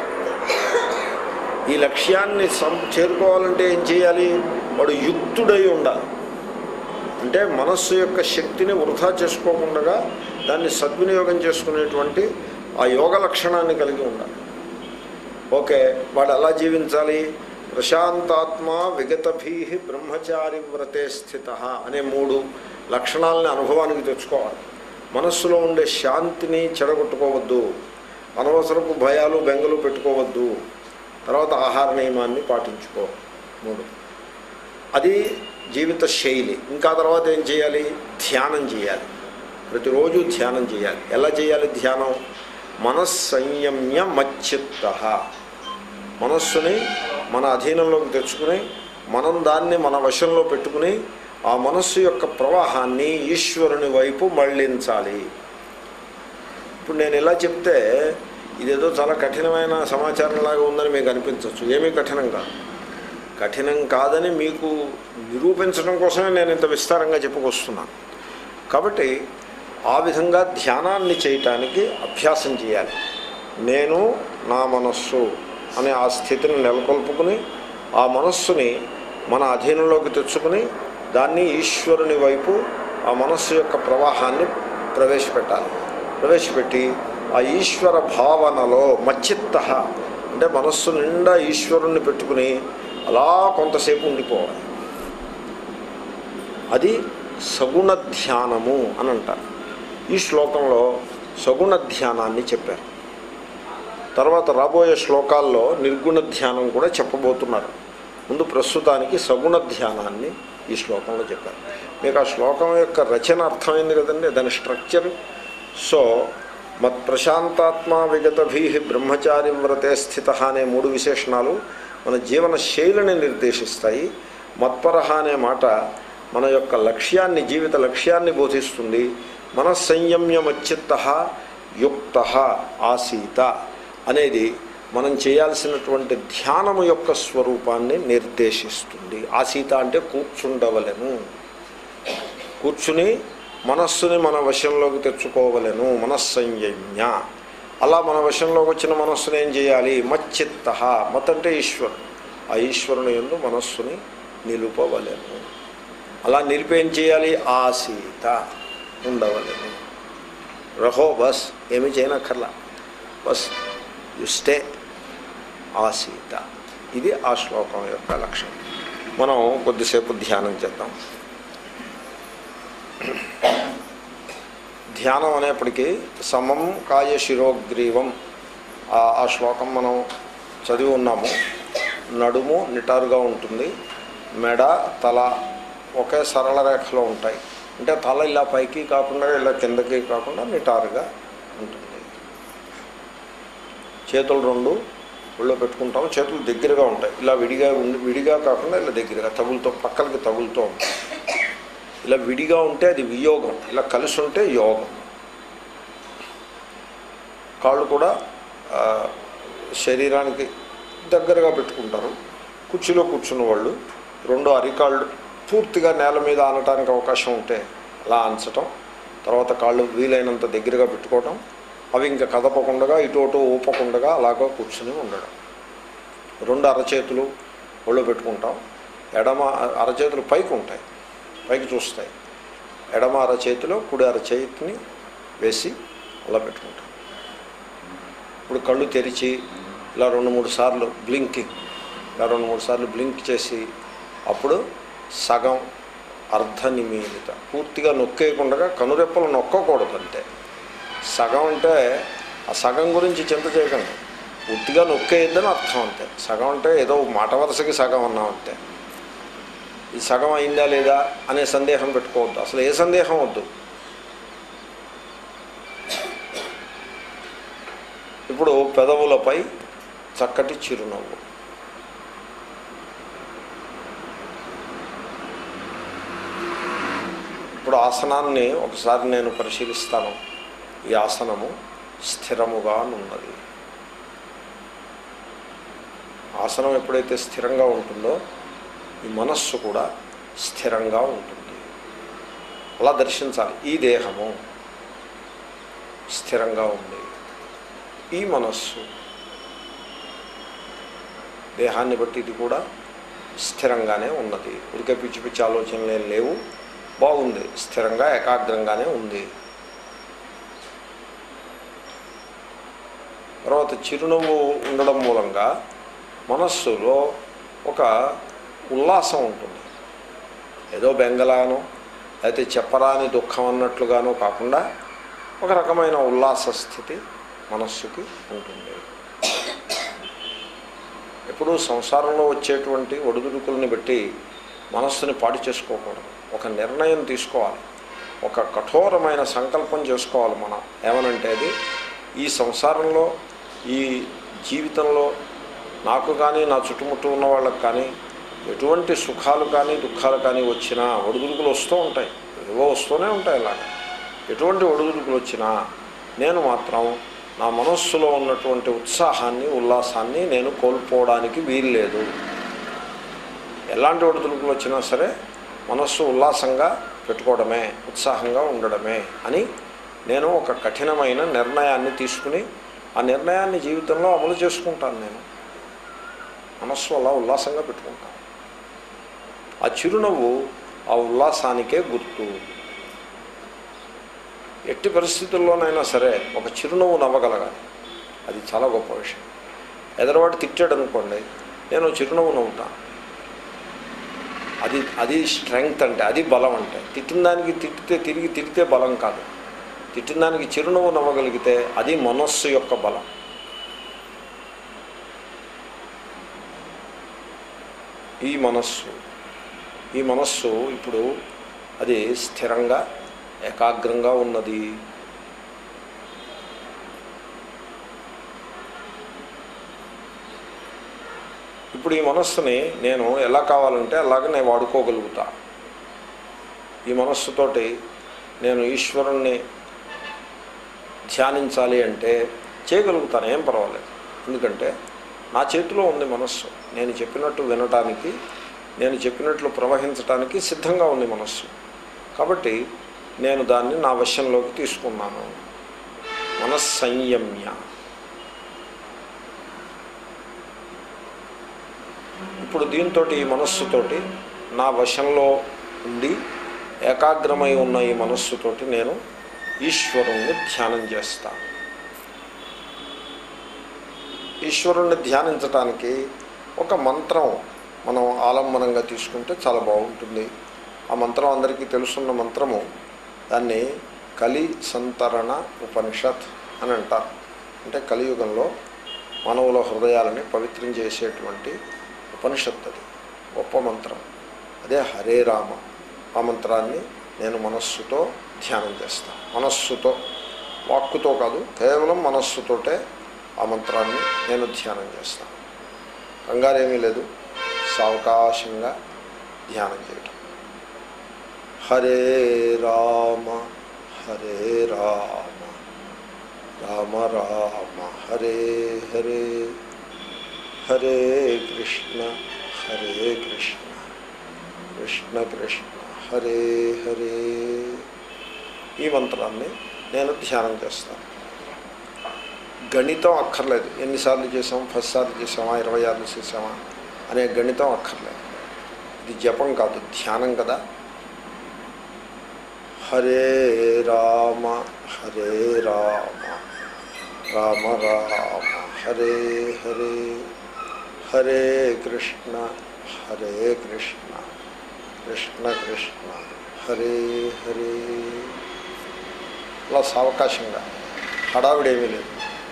ఈ లక్ష్యాన్ని సం చేరుకోవాలంటే ఏం చేయాలి వాడు యుక్తుడై ఉండాలి అంటే మనస్సు యొక్క శక్తిని వృధా చేసుకోకుండా దాన్ని సద్వినియోగం చేసుకునేటువంటి ఆ యోగ లక్షణాన్ని కలిగి ఉండాలి ఓకే వాడు ఎలా జీవించాలి ప్రశాంతాత్మ విగతభీ బ్రహ్మచారి వ్రతే స్థిత అనే మూడు లక్షణాలని అనుభవానికి తెచ్చుకోవాలి మనస్సులో ఉండే శాంతిని చెడగొట్టుకోవద్దు అనవసరపు భయాలు బెంగలు పెట్టుకోవద్దు తర్వాత ఆహార నియమాన్ని పాటించుకో మూడు అది జీవిత శైలి ఇంకా తర్వాత ఏం చేయాలి ధ్యానం చేయాలి ప్రతిరోజు ధ్యానం చేయాలి ఎలా చేయాలి ధ్యానం మనస్సంయమ్య మచ్చిత్త మనస్సుని మన అధీనంలోకి తెచ్చుకుని మనం దాన్ని మన వశంలో పెట్టుకుని ఆ మనస్సు యొక్క ప్రవాహాన్ని ఈశ్వరుని వైపు మళ్ళించాలి ఇప్పుడు నేను ఇలా చెప్తే ఇదేదో చాలా కఠినమైన సమాచారంలాగా ఉందని మీకు అనిపించవచ్చు ఏమీ కఠినం కాదు కఠినం కాదని మీకు నిరూపించడం కోసమే నేను ఇంత విస్తారంగా చెప్పుకొస్తున్నాను కాబట్టి ఆ విధంగా ధ్యానాన్ని చేయటానికి అభ్యాసం చేయాలి నేను నా మనస్సు అనే ఆ స్థితిని నెలకొల్పుకుని ఆ మనస్సుని మన అధీనంలోకి తెచ్చుకుని దాన్ని ఈశ్వరుని వైపు ఆ మనస్సు యొక్క ప్రవాహాన్ని ప్రవేశపెట్టాలి ప్రవేశపెట్టి ఆ ఈశ్వర భావనలో మచ్చిత్త అంటే మనస్సు నిండా ఈశ్వరుణ్ణి పెట్టుకుని అలా కొంతసేపు ఉండిపోవాలి అది సగుణ ధ్యానము అని అంటారు ఈ శ్లోకంలో సగుణ ధ్యానాన్ని చెప్పారు తర్వాత రాబోయే శ్లోకాల్లో నిర్గుణ ధ్యానం కూడా చెప్పబోతున్నారు ముందు ప్రస్తుతానికి సగుణ ధ్యానాన్ని ఈ శ్లోకంలో చెప్పారు మీకు ఆ శ్లోకం యొక్క రచన అర్థమైంది కదండి దాని స్ట్రక్చర్ సో మత్ ప్రశాంతాత్మ విగతభీ బ్రహ్మచారి వ్రతే స్థిత అనే మూడు విశేషణాలు మన జీవన శైలిని నిర్దేశిస్తాయి మత్పరహ అనే మాట మన యొక్క లక్ష్యాన్ని జీవిత లక్ష్యాన్ని బోధిస్తుంది మనస్సంయమ్యమచ్చిత్త యుక్త ఆసీత అనేది మనం చేయాల్సినటువంటి ధ్యానము యొక్క స్వరూపాన్ని నిర్దేశిస్తుంది ఆసీత అంటే కూర్చుండవలెను కూర్చుని మనస్సుని మన వశంలోకి తెచ్చుకోవలెను మనస్సంయమ్య అలా మన వశంలోకి వచ్చిన మనస్సుని ఏం చేయాలి మచ్చిత్త మత్ అంటే ఈశ్వరుడు ఆ ఈశ్వరుని ఎందు మనస్సుని నిలుపవలెను అలా నిలిపి ఏం చేయాలి ఆసీత ఉండవలెను రహో బస్ ఏమి చేయనక్కర్లా బస్ యు స్టే ఆసీత ఇది ఆ శ్లోకం యొక్క లక్ష్యం మనం కొద్దిసేపు ధ్యానం చేద్దాం ధ్యానం అనేప్పటికీ సమం కాయ శిరోగ్రీవం ఆ- ఆ శ్లోకం మనం చదివి ఉన్నాము నడుము నిటారుగా ఉంటుంది మెడ తల ఒకే సరళ రేఖలో ఉంటాయి అంటే తల ఇలా పైకి కాకుండా ఇలా కిందకి కాకుండా నిటారుగా ఉంటుంది చేతులు రెండు ఒళ్ళో పెట్టుకుంటాము చేతులు దగ్గరగా ఉంటాయి ఇలా విడిగా ఉండి విడిగా కాకుండా ఇలా దగ్గరగా తగులుతో పక్కలకి తగులుతూ ఉంటాయి ఇలా విడిగా ఉంటే అది వియోగం ఇలా కలిసి ఉంటే యోగం కాళ్ళు కూడా ఆ, శరీరానికి దగ్గరగా పెట్టుకుంటారు కుర్చీలో కూర్చున్న వాళ్ళు రెండు అరికాళ్ళు పూర్తిగా నేల మీద ఆనటానికి అవకాశం ఉంటే అలా అంచటం తర్వాత కాళ్ళు వీలైనంత దగ్గరగా పెట్టుకోవటం అవి ఇంకా కదపకుండా ఇటు అటు ఊపకుండగా అలాగా కూర్చుని ఉండడం రెండు అరచేతులు ఒళ్ళు పెట్టుకుంటాం ఎడమ అరచేతులు పైకి ఉంటాయి పైకి చూస్తాయి ఎడమ అరచేతిలో కుడి అరచేతిని వేసి అలా పెట్టుకుంటాం ఇప్పుడు కళ్ళు తెరిచి ఇలా రెండు మూడు సార్లు బ్లింకింగ్ ఇలా రెండు మూడు సార్లు బ్లింక్ చేసి అప్పుడు సగం అర్ధ నిమీలిత పూర్తిగా నొక్కేయకుండా కనురెప్పలు నొక్కకూడదు అంతే సగం అంటే ఆ సగం గురించి చింత చేయకండి పూర్తిగా నొక్కేయద్దని అర్థం అంతే సగం అంటే ఏదో మాట వరుసకి సగం అన్నాం అంతే ఈ సగం అయిందా లేదా అనే సందేహం పెట్టుకోవద్దు అసలు ఏ సందేహం వద్దు ఇప్పుడు పెదవులపై చక్కటి చిరునవ్వు ఇప్పుడు ఆసనాన్ని ఒకసారి నేను పరిశీలిస్తాను ఈ ఆసనము స్థిరముగా ఉన్నది ఆసనం ఎప్పుడైతే స్థిరంగా ఉంటుందో ఈ మనస్సు కూడా స్థిరంగా ఉంటుంది అలా దర్శించాలి ఈ దేహము స్థిరంగా ఉంది ఈ మనస్సు దేహాన్ని బట్టి ఇది కూడా స్థిరంగానే ఉన్నది ఉడికే పిచ్చి పిచ్చి ఆలోచనలు ఏం లేవు బాగుంది స్థిరంగా ఏకాగ్రంగానే ఉంది తర్వాత చిరునవ్వు ఉండడం మూలంగా మనస్సులో ఒక ఉల్లాసం ఉంటుంది ఏదో బెంగలానో లేకపోతే చెప్పరాని దుఃఖం అన్నట్లుగానో కాకుండా ఒక రకమైన ఉల్లాస స్థితి మనస్సుకి ఉంటుంది ఎప్పుడూ సంసారంలో వచ్చేటువంటి ఒడిదుడుకుల్ని బట్టి మనస్సుని పాడు చేసుకోకూడదు ఒక నిర్ణయం తీసుకోవాలి ఒక కఠోరమైన సంకల్పం చేసుకోవాలి మనం ఏమనంటే అది ఈ సంసారంలో ఈ జీవితంలో నాకు కానీ నా చుట్టుముట్టు ఉన్న వాళ్ళకి కానీ ఎటువంటి సుఖాలు కానీ దుఃఖాలు కానీ వచ్చినా ఒడిదుడుకులు వస్తూ ఉంటాయి ఏవో వస్తూనే ఉంటాయి అలాగా ఎటువంటి ఒడిదుడుకులు వచ్చినా నేను మాత్రం నా మనస్సులో ఉన్నటువంటి ఉత్సాహాన్ని ఉల్లాసాన్ని నేను కోల్పోవడానికి వీల్లేదు ఎలాంటి ఒడిదుడుకులు వచ్చినా సరే మనస్సు ఉల్లాసంగా పెట్టుకోవడమే ఉత్సాహంగా ఉండడమే అని నేను ఒక కఠినమైన నిర్ణయాన్ని తీసుకుని ఆ నిర్ణయాన్ని జీవితంలో అమలు చేసుకుంటాను నేను మనస్సు అలా ఉల్లాసంగా పెట్టుకుంటాను ఆ చిరునవ్వు ఆ ఉల్లాసానికే గుర్తు ఎట్టి పరిస్థితుల్లోనైనా సరే ఒక చిరునవ్వు నవ్వగలగాలి అది చాలా గొప్ప విషయం ఎదరవాడు తిట్టాడు అనుకోండి నేను చిరునవ్వు నవ్వుతాను అది అది స్ట్రెంగ్త్ అంటే అది బలం అంటే తిట్టిన దానికి తిట్టితే తిరిగి తిడితే బలం కాదు తిట్టిన దానికి చిరునవ్వు నవ్వగలిగితే అది మనస్సు యొక్క బలం ఈ మనస్సు ఈ మనస్సు ఇప్పుడు అది స్థిరంగా ఏకాగ్రంగా ఉన్నది ఇప్పుడు ఈ మనస్సుని నేను ఎలా కావాలంటే అలాగే నేను వాడుకోగలుగుతా ఈ మనస్సుతోటి నేను ఈశ్వరుణ్ణి ధ్యానించాలి అంటే చేయగలుగుతాను ఏం పర్వాలేదు ఎందుకంటే నా చేతిలో ఉంది మనస్సు నేను చెప్పినట్టు వినటానికి నేను చెప్పినట్లు ప్రవహించటానికి సిద్ధంగా ఉంది మనస్సు కాబట్టి నేను దాన్ని నా వశంలోకి తీసుకున్నాను మనస్సంయమ్య ఇప్పుడు దీంతో ఈ మనస్సుతోటి నా వశంలో ఉండి ఏకాగ్రమై ఉన్న ఈ మనస్సుతోటి నేను ఈశ్వరుణ్ణి ధ్యానం చేస్తాను ఈశ్వరుణ్ణి ధ్యానించటానికి ఒక మంత్రం మనం ఆలంబనంగా తీసుకుంటే చాలా బాగుంటుంది ఆ మంత్రం అందరికీ తెలుసున్న మంత్రము దాన్ని కలి సంతరణ ఉపనిషత్ అని అంటారు అంటే కలియుగంలో మానవుల హృదయాలని పవిత్రం చేసేటువంటి ఉపనిషత్ అది గొప్ప మంత్రం అదే హరే రామ ఆ మంత్రాన్ని నేను మనస్సుతో ధ్యానం చేస్తాను మనస్సుతో వాక్కుతో కాదు కేవలం మనస్సుతోటే ఆ మంత్రాన్ని నేను ధ్యానం చేస్తాను కంగారేమీ లేదు సావకాశంగా ధ్యానం చేయటం హరే రామ హరే రామ రామ రామ హరే హరే హరే కృష్ణ హరే కృష్ణ కృష్ణ కృష్ణ హరే హరే ఈ మంత్రాన్ని నేను ధ్యానం చేస్తాను గణితం అక్కర్లేదు ఎన్నిసార్లు చేసాం ఫస్ట్ సార్లు చేసామా ఇరవై ఆరులు చేసామా అనే గణితం అక్కర్లేదు ఇది జపం కాదు ధ్యానం కదా హరే రామ హరే రామ రామ రామ హరే హరే హరే కృష్ణ హరే కృష్ణ కృష్ణ కృష్ణ హరే హరే అలా సావకాశంగా హడావిడేమీ లేదు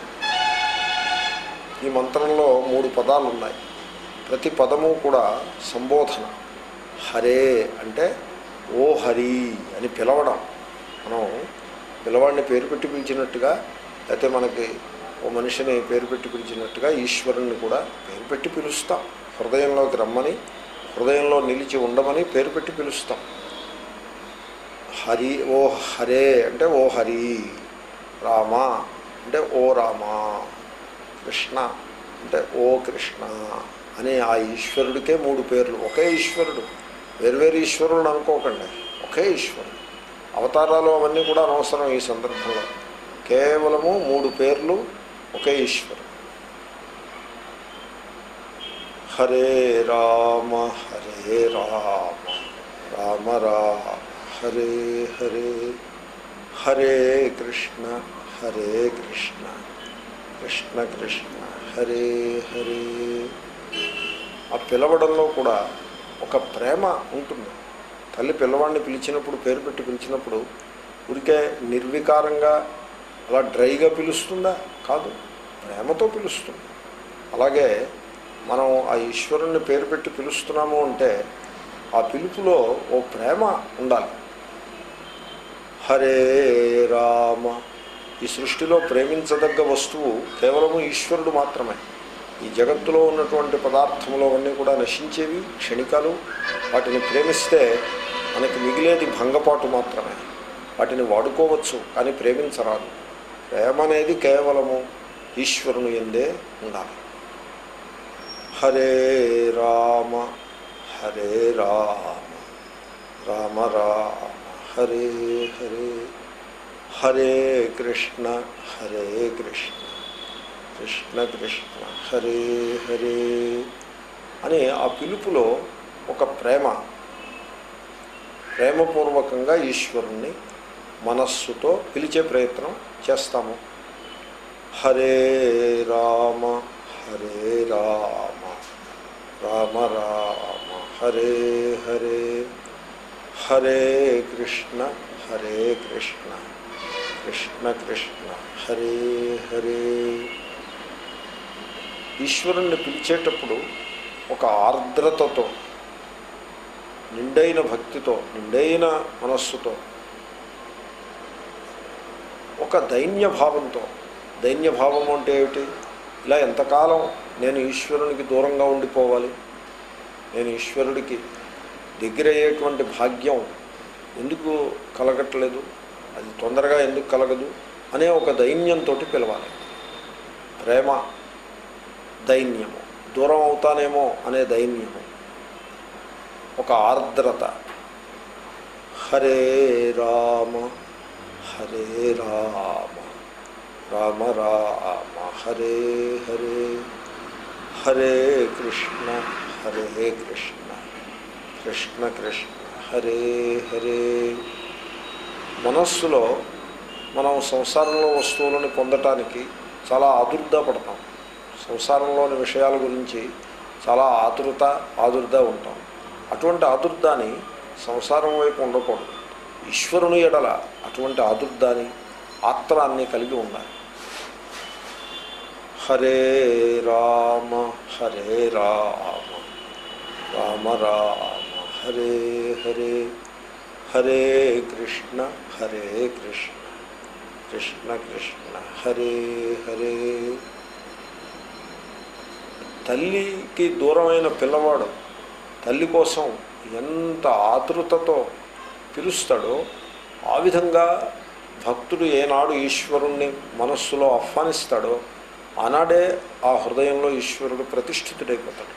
ఈ మంత్రంలో మూడు పదాలు ఉన్నాయి ప్రతి పదము కూడా సంబోధన హరే అంటే ఓ హరి అని పిలవడం మనం పిలవాడిని పేరు పెట్టి పిలిచినట్టుగా లేకపోతే మనకి ఓ మనిషిని పేరు పెట్టి పిలిచినట్టుగా ఈశ్వరుణ్ణి కూడా పేరు పెట్టి పిలుస్తాం హృదయంలోకి రమ్మని హృదయంలో నిలిచి ఉండమని పేరు పెట్టి పిలుస్తాం హరి ఓ హరే అంటే ఓ హరి రామ అంటే ఓ రామా కృష్ణ అంటే ఓ కృష్ణ అనే ఆ ఈశ్వరుడికే మూడు పేర్లు ఒకే ఈశ్వరుడు వేరువేరు ఈశ్వరుడు అనుకోకండి ఒకే ఈశ్వరుడు అవతారాలు అవన్నీ కూడా అనవసరం ఈ సందర్భంలో కేవలము మూడు పేర్లు ఒకే ఈశ్వరుడు హరే రామ హరే రామ రామ రామ హరే హరే హరే కృష్ణ హరే కృష్ణ కృష్ణ కృష్ణ హరే హరే ఆ పిలవడంలో కూడా ఒక ప్రేమ ఉంటుంది తల్లి పిల్లవాడిని పిలిచినప్పుడు పేరు పెట్టి పిలిచినప్పుడు ఊరికే నిర్వికారంగా అలా డ్రైగా పిలుస్తుందా కాదు ప్రేమతో పిలుస్తుంది అలాగే మనం ఆ ఈశ్వరుణ్ణి పేరు పెట్టి పిలుస్తున్నాము అంటే ఆ పిలుపులో ఓ ప్రేమ ఉండాలి హరే రామ ఈ సృష్టిలో ప్రేమించదగ్గ వస్తువు కేవలము ఈశ్వరుడు మాత్రమే ఈ జగత్తులో ఉన్నటువంటి పదార్థములు అవన్నీ కూడా నశించేవి క్షణికాలు వాటిని ప్రేమిస్తే మనకి మిగిలేది భంగపాటు మాత్రమే వాటిని వాడుకోవచ్చు కానీ ప్రేమించరాదు ప్రేమ అనేది కేవలము ఈశ్వరుని ఎందే ఉండాలి హరే రామ హరే రామ రామ రామ హరే హరే హరే కృష్ణ హరే కృష్ణ కృష్ణ కృష్ణ హరే హరే అని ఆ పిలుపులో ఒక ప్రేమ ప్రేమపూర్వకంగా ఈశ్వరుణ్ణి మనస్సుతో పిలిచే ప్రయత్నం చేస్తాము హరే రామ హరే రామ రామ రామ హరే హరే హరే కృష్ణ హరే కృష్ణ కృష్ణ కృష్ణ హరే హరే ఈశ్వరుణ్ణి పిలిచేటప్పుడు ఒక ఆర్ద్రతతో నిండైన భక్తితో నిండైన మనస్సుతో ఒక దైన్యభావంతో దైన్యభావం అంటే ఏమిటి ఇలా ఎంతకాలం నేను ఈశ్వరునికి దూరంగా ఉండిపోవాలి నేను ఈశ్వరుడికి దగ్గరయ్యేటువంటి భాగ్యం ఎందుకు కలగట్లేదు అది తొందరగా ఎందుకు కలగదు అనే ఒక దైన్యంతో పిలవాలి ప్రేమ దైన్యము దూరం అవుతానేమో అనే దైన్యము ఒక ఆర్ద్రత హరే రామ హరే రామ రామ రామ హరే హరే హరే కృష్ణ హరే కృష్ణ కృష్ణ కృష్ణ హరే హరే మనస్సులో మనం సంసారంలో వస్తువులను పొందటానికి చాలా ఆదుర్ద పడతాం సంసారంలోని విషయాల గురించి చాలా ఆతురత ఆదుర్ద ఉంటాం అటువంటి ఆదుర్దాన్ని సంసారం వైపు ఉండకూడదు ఈశ్వరుని ఎడల అటువంటి ఆదుర్దాన్ని ఆత్రాన్ని కలిగి ఉండాలి హరే రామ హరే రామ రామ రామ హరే హరే హరే కృష్ణ హరే కృష్ణ కృష్ణ కృష్ణ హరే హరే తల్లికి దూరమైన పిల్లవాడు తల్లి కోసం ఎంత ఆతృతతో పిలుస్తాడో ఆ విధంగా భక్తుడు ఏనాడు ఈశ్వరుణ్ణి మనస్సులో ఆహ్వానిస్తాడో ఆనాడే ఆ హృదయంలో ఈశ్వరుడు ప్రతిష్ఠితుడైపోతాడు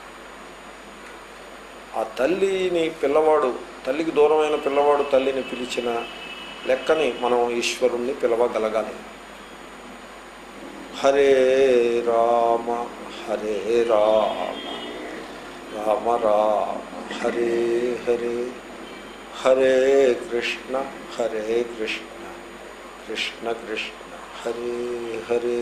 ఆ తల్లిని పిల్లవాడు తల్లికి దూరమైన పిల్లవాడు తల్లిని పిలిచిన లెక్కని మనం ఈశ్వరుణ్ణి పిలవగలగాలి హరే రామ హరే రామ రామ రామ హరే హరే హరే కృష్ణ హరే కృష్ణ కృష్ణ కృష్ణ హరే హరే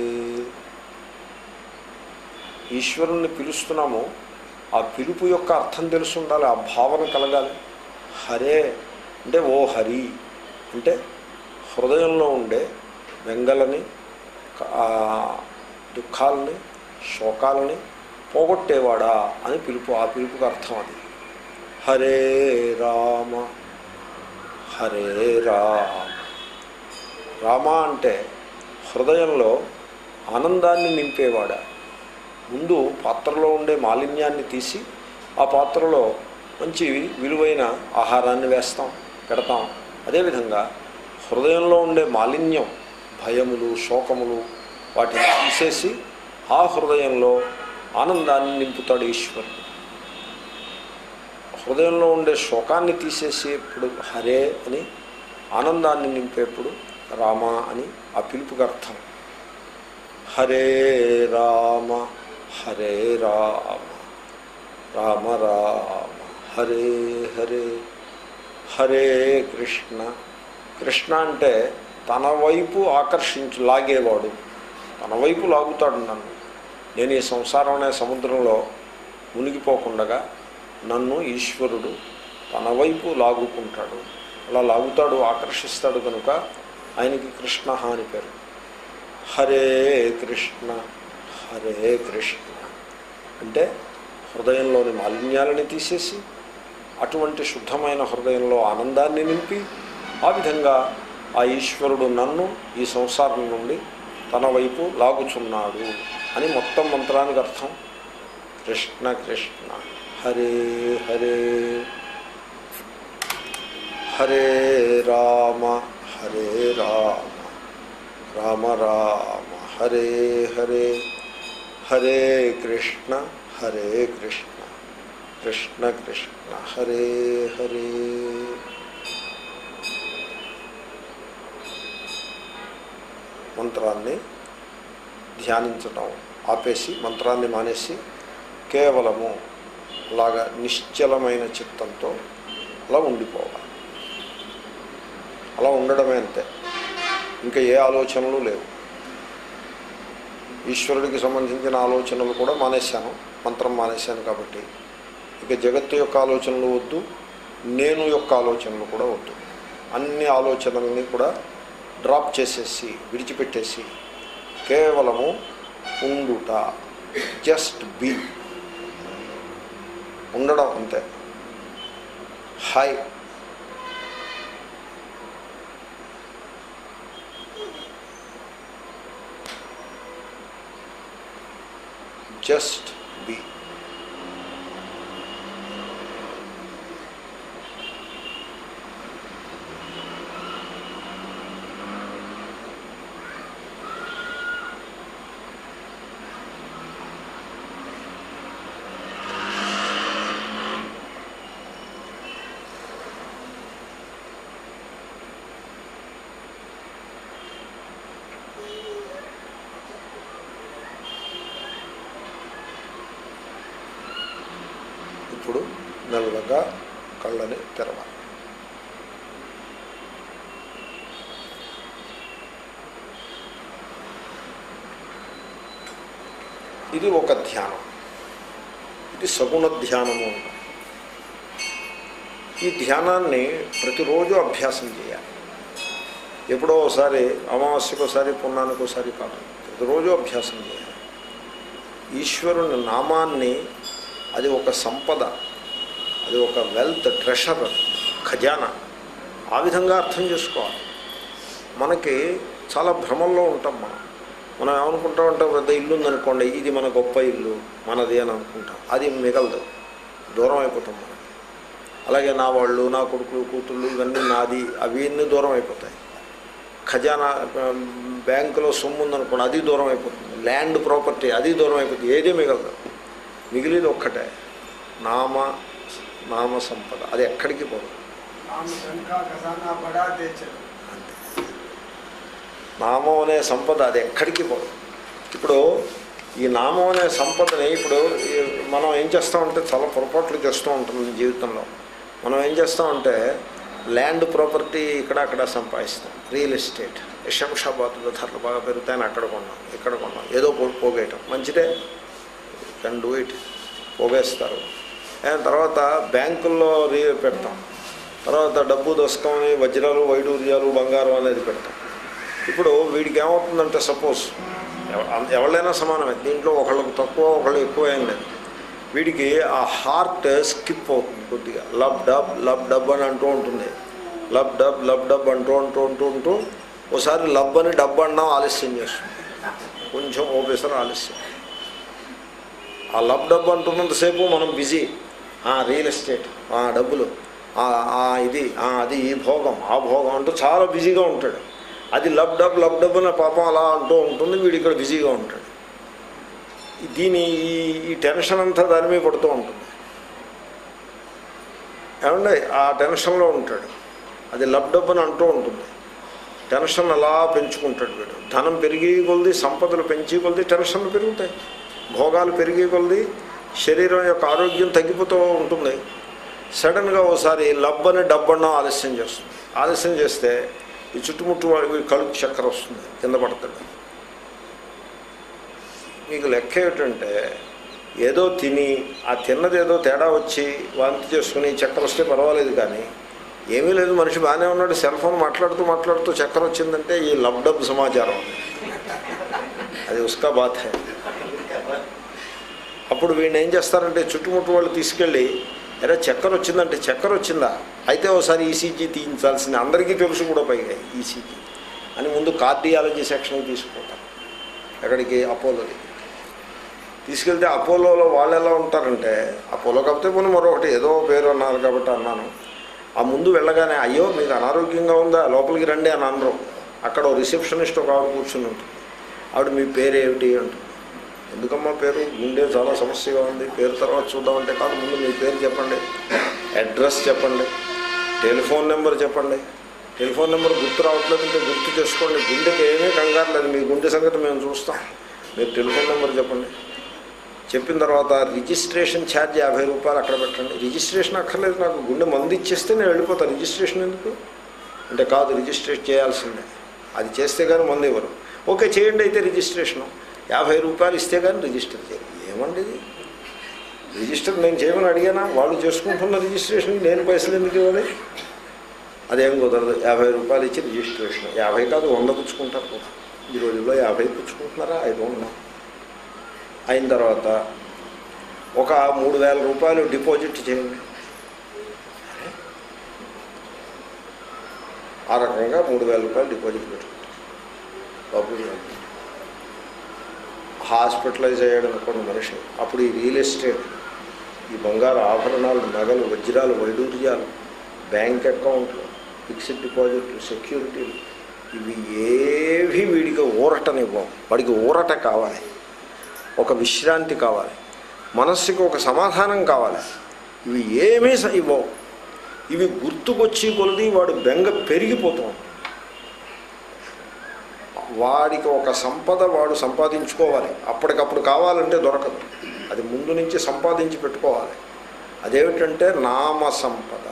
ఈశ్వరుణ్ణి పిలుస్తున్నాము ఆ పిలుపు యొక్క అర్థం తెలుసు ఉండాలి ఆ భావన కలగాలి హరే అంటే ఓ హరి అంటే హృదయంలో ఉండే వెంగలని ఆ దుఃఖాలని శోకాలని పోగొట్టేవాడా అని పిలుపు ఆ పిలుపుకి అర్థం అది హరే రామ హరే రామ రామ అంటే హృదయంలో ఆనందాన్ని నింపేవాడా ముందు పాత్రలో ఉండే మాలిన్యాన్ని తీసి ఆ పాత్రలో మంచి విలువైన ఆహారాన్ని వేస్తాం పెడతాం అదేవిధంగా హృదయంలో ఉండే మాలిన్యం భయములు శోకములు వాటిని తీసేసి ఆ హృదయంలో ఆనందాన్ని నింపుతాడు ఈశ్వరుడు హృదయంలో ఉండే శోకాన్ని తీసేసేప్పుడు హరే అని ఆనందాన్ని నింపేప్పుడు రామ అని ఆ పిలుపుకి అర్థం హరే రామ హరే రామ రామ రామ హరే హరే హరే కృష్ణ కృష్ణ అంటే తన వైపు ఆకర్షించు లాగేవాడు తన వైపు లాగుతాడు నన్ను నేను ఈ సంసారం అనే సముద్రంలో మునిగిపోకుండగా నన్ను ఈశ్వరుడు తన వైపు లాగుకుంటాడు అలా లాగుతాడు ఆకర్షిస్తాడు కనుక ఆయనకి కృష్ణ అని పేరు హరే కృష్ణ హరే కృష్ణ అంటే హృదయంలోని మాలిన్యాలని తీసేసి అటువంటి శుద్ధమైన హృదయంలో ఆనందాన్ని నింపి ఆ విధంగా ఆ ఈశ్వరుడు నన్ను ఈ సంసారం నుండి తన వైపు లాగుచున్నాడు అని మొత్తం మంత్రానికి అర్థం కృష్ణ కృష్ణ హరే హరే హరే రామ హరే రామ రామ రామ హరే హరే హరే కృష్ణ హరే కృష్ణ కృష్ణ కృష్ణ హరే హరే మంత్రాన్ని ధ్యానించటం ఆపేసి మంత్రాన్ని మానేసి కేవలము అలాగా నిశ్చలమైన చిత్తంతో అలా ఉండిపోవాలి అలా ఉండడమే అంతే ఇంకా ఏ ఆలోచనలు లేవు ఈశ్వరుడికి సంబంధించిన ఆలోచనలు కూడా మానేశాను మంత్రం మానేశాను కాబట్టి ఇక జగత్తు యొక్క ఆలోచనలు వద్దు నేను యొక్క ఆలోచనలు కూడా వద్దు అన్ని ఆలోచనల్ని కూడా డ్రాప్ చేసేసి విడిచిపెట్టేసి కేవలము ఉండుట జస్ట్ బీ ఉండడం అంతే హాయ్ జస్ట్ బీ ఇప్పుడు మెల్లగా కళ్ళని తెరవాలి ఇది ఒక ధ్యానం ఇది సగుణ ధ్యానము అంటారు ఈ ధ్యానాన్ని ప్రతిరోజు అభ్యాసం చేయాలి ఎప్పుడో ఒకసారి అమావాస్యకు ఒకసారి పుణ్యానికి ఒకసారి కాదు ప్రతిరోజు అభ్యాసం చేయాలి ఈశ్వరుని నామాన్ని అది ఒక సంపద అది ఒక వెల్త్ ట్రెషర్ ఖజానా ఆ విధంగా అర్థం చేసుకోవాలి మనకి చాలా భ్రమంలో ఉంటాం మనం మనం ఏమనుకుంటామంటే పెద్ద ఇల్లు ఉందనుకోండి ఇది మన గొప్ప ఇల్లు మనది అని అనుకుంటాం అది మిగలదు దూరం అయిపోతాం మనకి అలాగే నా వాళ్ళు నా కొడుకులు కూతుళ్ళు ఇవన్నీ నాది అవి అన్నీ దూరం అయిపోతాయి ఖజానా ఆ, బ్యాంకులో సొమ్ము ఉందనుకోండి అది దూరం అయిపోతుంది ల్యాండ్ ప్రాపర్టీ అది దూరం అయిపోతుంది ఏది మిగలదు మిగిలిది ఒక్కటే నామ నామ సంపద అది ఎక్కడికి పోదు नाम धन का खजाना बढ़ा दे चलो అంతే నామం అనే సంపద అది ఎక్కడికి పోదు ఇప్పుడు ఈ నామం అనే సంపదని ఇప్పుడు ఈ మనం ఏం చేస్తామంటే చాలా పొరపాట్లు చేస్తూ ఉంటుంది జీవితంలో మనం ఏం చేస్తామంటే ల్యాండ్ ప్రాపర్టీ ఇక్కడ అక్కడ సంపాదిస్తాం రియల్ ఎస్టేట్ శంషాబాద్లో ధరలు బాగా పెరుగుతాయని అక్కడ కొన్నాం ఇక్కడ కొన్నాం ఏదో పో- పోగేయటం మంచిదే కెన్ డూ ఇట్ పోగేస్తారు అండ్ తర్వాత బ్యాంకుల్లో రీ పెడతాం తర్వాత డబ్బు దశకమని వజ్రాలు వైడూర్యాలు బంగారం అనేది పెడతాం ఇప్పుడు వీడికి ఏమవుతుందంటే సపోజ్ ఎవరైనా సమానమే దీంట్లో ఒకళ్ళకు తక్కువ ఒకళ్ళు ఎక్కువ ఏం లేదు వీడికి ఆ హార్ట్ స్కిప్ అవుతుంది కొద్దిగా లబ్ డబ్ లబ్ డబ్ అని అంటూ ఉంటుంది లబ్ డబ్ లబ్ డబ్ అంటూ అంటూ అంటూ ఉంటూ ఒకసారి లబ్ అని డబ్ అన్నా ఆలస్యం చేస్తుంది కొంచెం ఓపెసర్ ఆలస్యం ఆ లబ్ డబ్ అంటున్నంతసేపు మనం బిజీ రియల్ ఎస్టేట్ ఆ డబ్బులు ఆ, ఆ ఇది ఆ, అది ఈ భోగం ఆ భోగం అంటూ చాలా బిజీగా ఉంటాడు అది లబ్ డబ్ లబ్ డబ్ అనే పాపం అలా అంటూ ఉంటుంది వీడు ఇక్కడ బిజీగా ఉంటాడు దీని ఈ ఈ టెన్షన్ అంతా దాని మీద పడుతూ ఉంటుంది ఏమండి ఆ టెన్షన్లో ఉంటాడు అది లబ్ డబ్ అని అంటూ ఉంటుంది టెన్షన్ అలా పెంచుకుంటాడు వీడు ధనం పెరిగి కొలది సంపదలు పెంచి కొలది టెన్షన్లు పెరుగుతాయి భోగాలు పెరిగి కొలది శరీరం యొక్క ఆరోగ్యం తగ్గిపోతూ ఉంటుంది సడన్గా ఒకసారి లబ్ అని డబ్బన్నా ఆలస్యం చేస్తుంది ఆలస్యం చేస్తే ఈ చుట్టుముట్టు వాడికి కడుపు చక్కెర వస్తుంది కింద పడతాడు మీకు లెక్క ఏమిటంటే ఏదో తిని ఆ తిన్నది ఏదో తేడా వచ్చి వాంతి చేసుకుని చక్కెర వస్తే పర్వాలేదు కానీ ఏమీ లేదు మనిషి బాగానే ఉన్నాడు సెల్ ఫోన్ మాట్లాడుతూ మాట్లాడుతూ చక్కెర వచ్చిందంటే ఈ లబ్ డబ్ సమాచారం అది ఉస్కా బాత్ హై అప్పుడు వీడిని ఏం చేస్తారంటే చుట్టుముట్టు వాళ్ళు తీసుకెళ్ళి ఎరా చక్కెర వచ్చిందంటే చక్కెర వచ్చిందా అయితే ఒకసారి ఈసీజీ తీయించాల్సింది అందరికీ తెలుసు కూడా పైగా ఈసీజీ అని ముందు కార్డియాలజీ సెక్షన్కి తీసుకుపోతారు ఎక్కడికి అపోలోకి తీసుకెళ్తే అపోలోలో వాళ్ళు ఎలా ఉంటారంటే అపోలో కాకపోతే పోనీ మరొకటి ఏదో పేరు అన్నారు కాబట్టి అన్నాను ఆ ముందు వెళ్ళగానే అయ్యో మీకు అనారోగ్యంగా ఉందా లోపలికి రండి అని అనరు అక్కడ ఓ రిసెప్షనిస్ట్ ఒక ఆవిడ కూర్చుని ఉంటుంది ఆవిడ మీ పేరు ఏమిటి అంటుంది ఎందుకమ్మా పేరు గుండె చాలా సమస్యగా ఉంది పేరు తర్వాత చూద్దామంటే కాదు ముందు మీ పేరు చెప్పండి అడ్రస్ చెప్పండి టెలిఫోన్ నెంబర్ చెప్పండి టెలిఫోన్ నెంబర్ గుర్తు రావట్లేదు అంటే గుర్తు చేసుకోండి గుండెకి ఏమీ కంగారు లేదు మీ గుండె సంగతి మేము చూస్తాం మీరు టెలిఫోన్ నెంబర్ చెప్పండి చెప్పిన తర్వాత రిజిస్ట్రేషన్ ఛార్జ్ యాభై రూపాయలు అక్కడ పెట్టండి రిజిస్ట్రేషన్ అక్కర్లేదు నాకు గుండె మందు ఇచ్చేస్తే నేను వెళ్ళిపోతాను రిజిస్ట్రేషన్ ఎందుకు అంటే కాదు రిజిస్ట్రేషన్ చేయాల్సిందే అది చేస్తే కానీ మందు ఇవ్వరు ఓకే చేయండి అయితే రిజిస్ట్రేషను యాభై రూపాయలు ఇస్తే కానీ రిజిస్టర్ చేయాలి ఏమండి ఇది రిజిస్టర్ నేను చేయమని అడిగానా వాళ్ళు చేసుకుంటున్న రిజిస్ట్రేషన్ నేను పైసలు ఎందుకు ఇవ్వాలి అదేం కుదరదు యాభై రూపాయలు ఇచ్చి రిజిస్ట్రేషన్ యాభై కాదు వంద పుచ్చుకుంటారు కూడా ఈ రోజుల్లో యాభై పుచ్చుకుంటున్నారా ఐ డోంట్ నో అయిన తర్వాత ఒక మూడు వేల రూపాయలు డిపాజిట్ చేయండి ఆ రకంగా మూడు వేల రూపాయలు డిపాజిట్ పెట్టుకుంటారు బాబు హాస్పిటలైజ్ అయ్యాడు అనుకోండి మనిషి అప్పుడు ఈ రియల్ ఎస్టేట్ ఈ బంగారు ఆభరణాలు నగలు వజ్రాలు వైడూర్యాలు బ్యాంక్ అకౌంట్లు ఫిక్స్డ్ డిపాజిట్లు సెక్యూరిటీలు ఇవి ఏవి వీడికి ఊరటనివ్వం వాడికి ఊరట కావాలి ఒక విశ్రాంతి కావాలి మనస్సుకి ఒక సమాధానం కావాలి ఇవి ఏమీ స- ఇవ్వవు ఇవి గుర్తుకొచ్చి కొలది వాడు బెంగ పెరిగిపోతాం వాడికి ఒక సంపద వాడు సంపాదించుకోవాలి అప్పటికప్పుడు కావాలంటే దొరకదు అది ముందు నుంచి సంపాదించి పెట్టుకోవాలి అదేమిటంటే నామ సంపద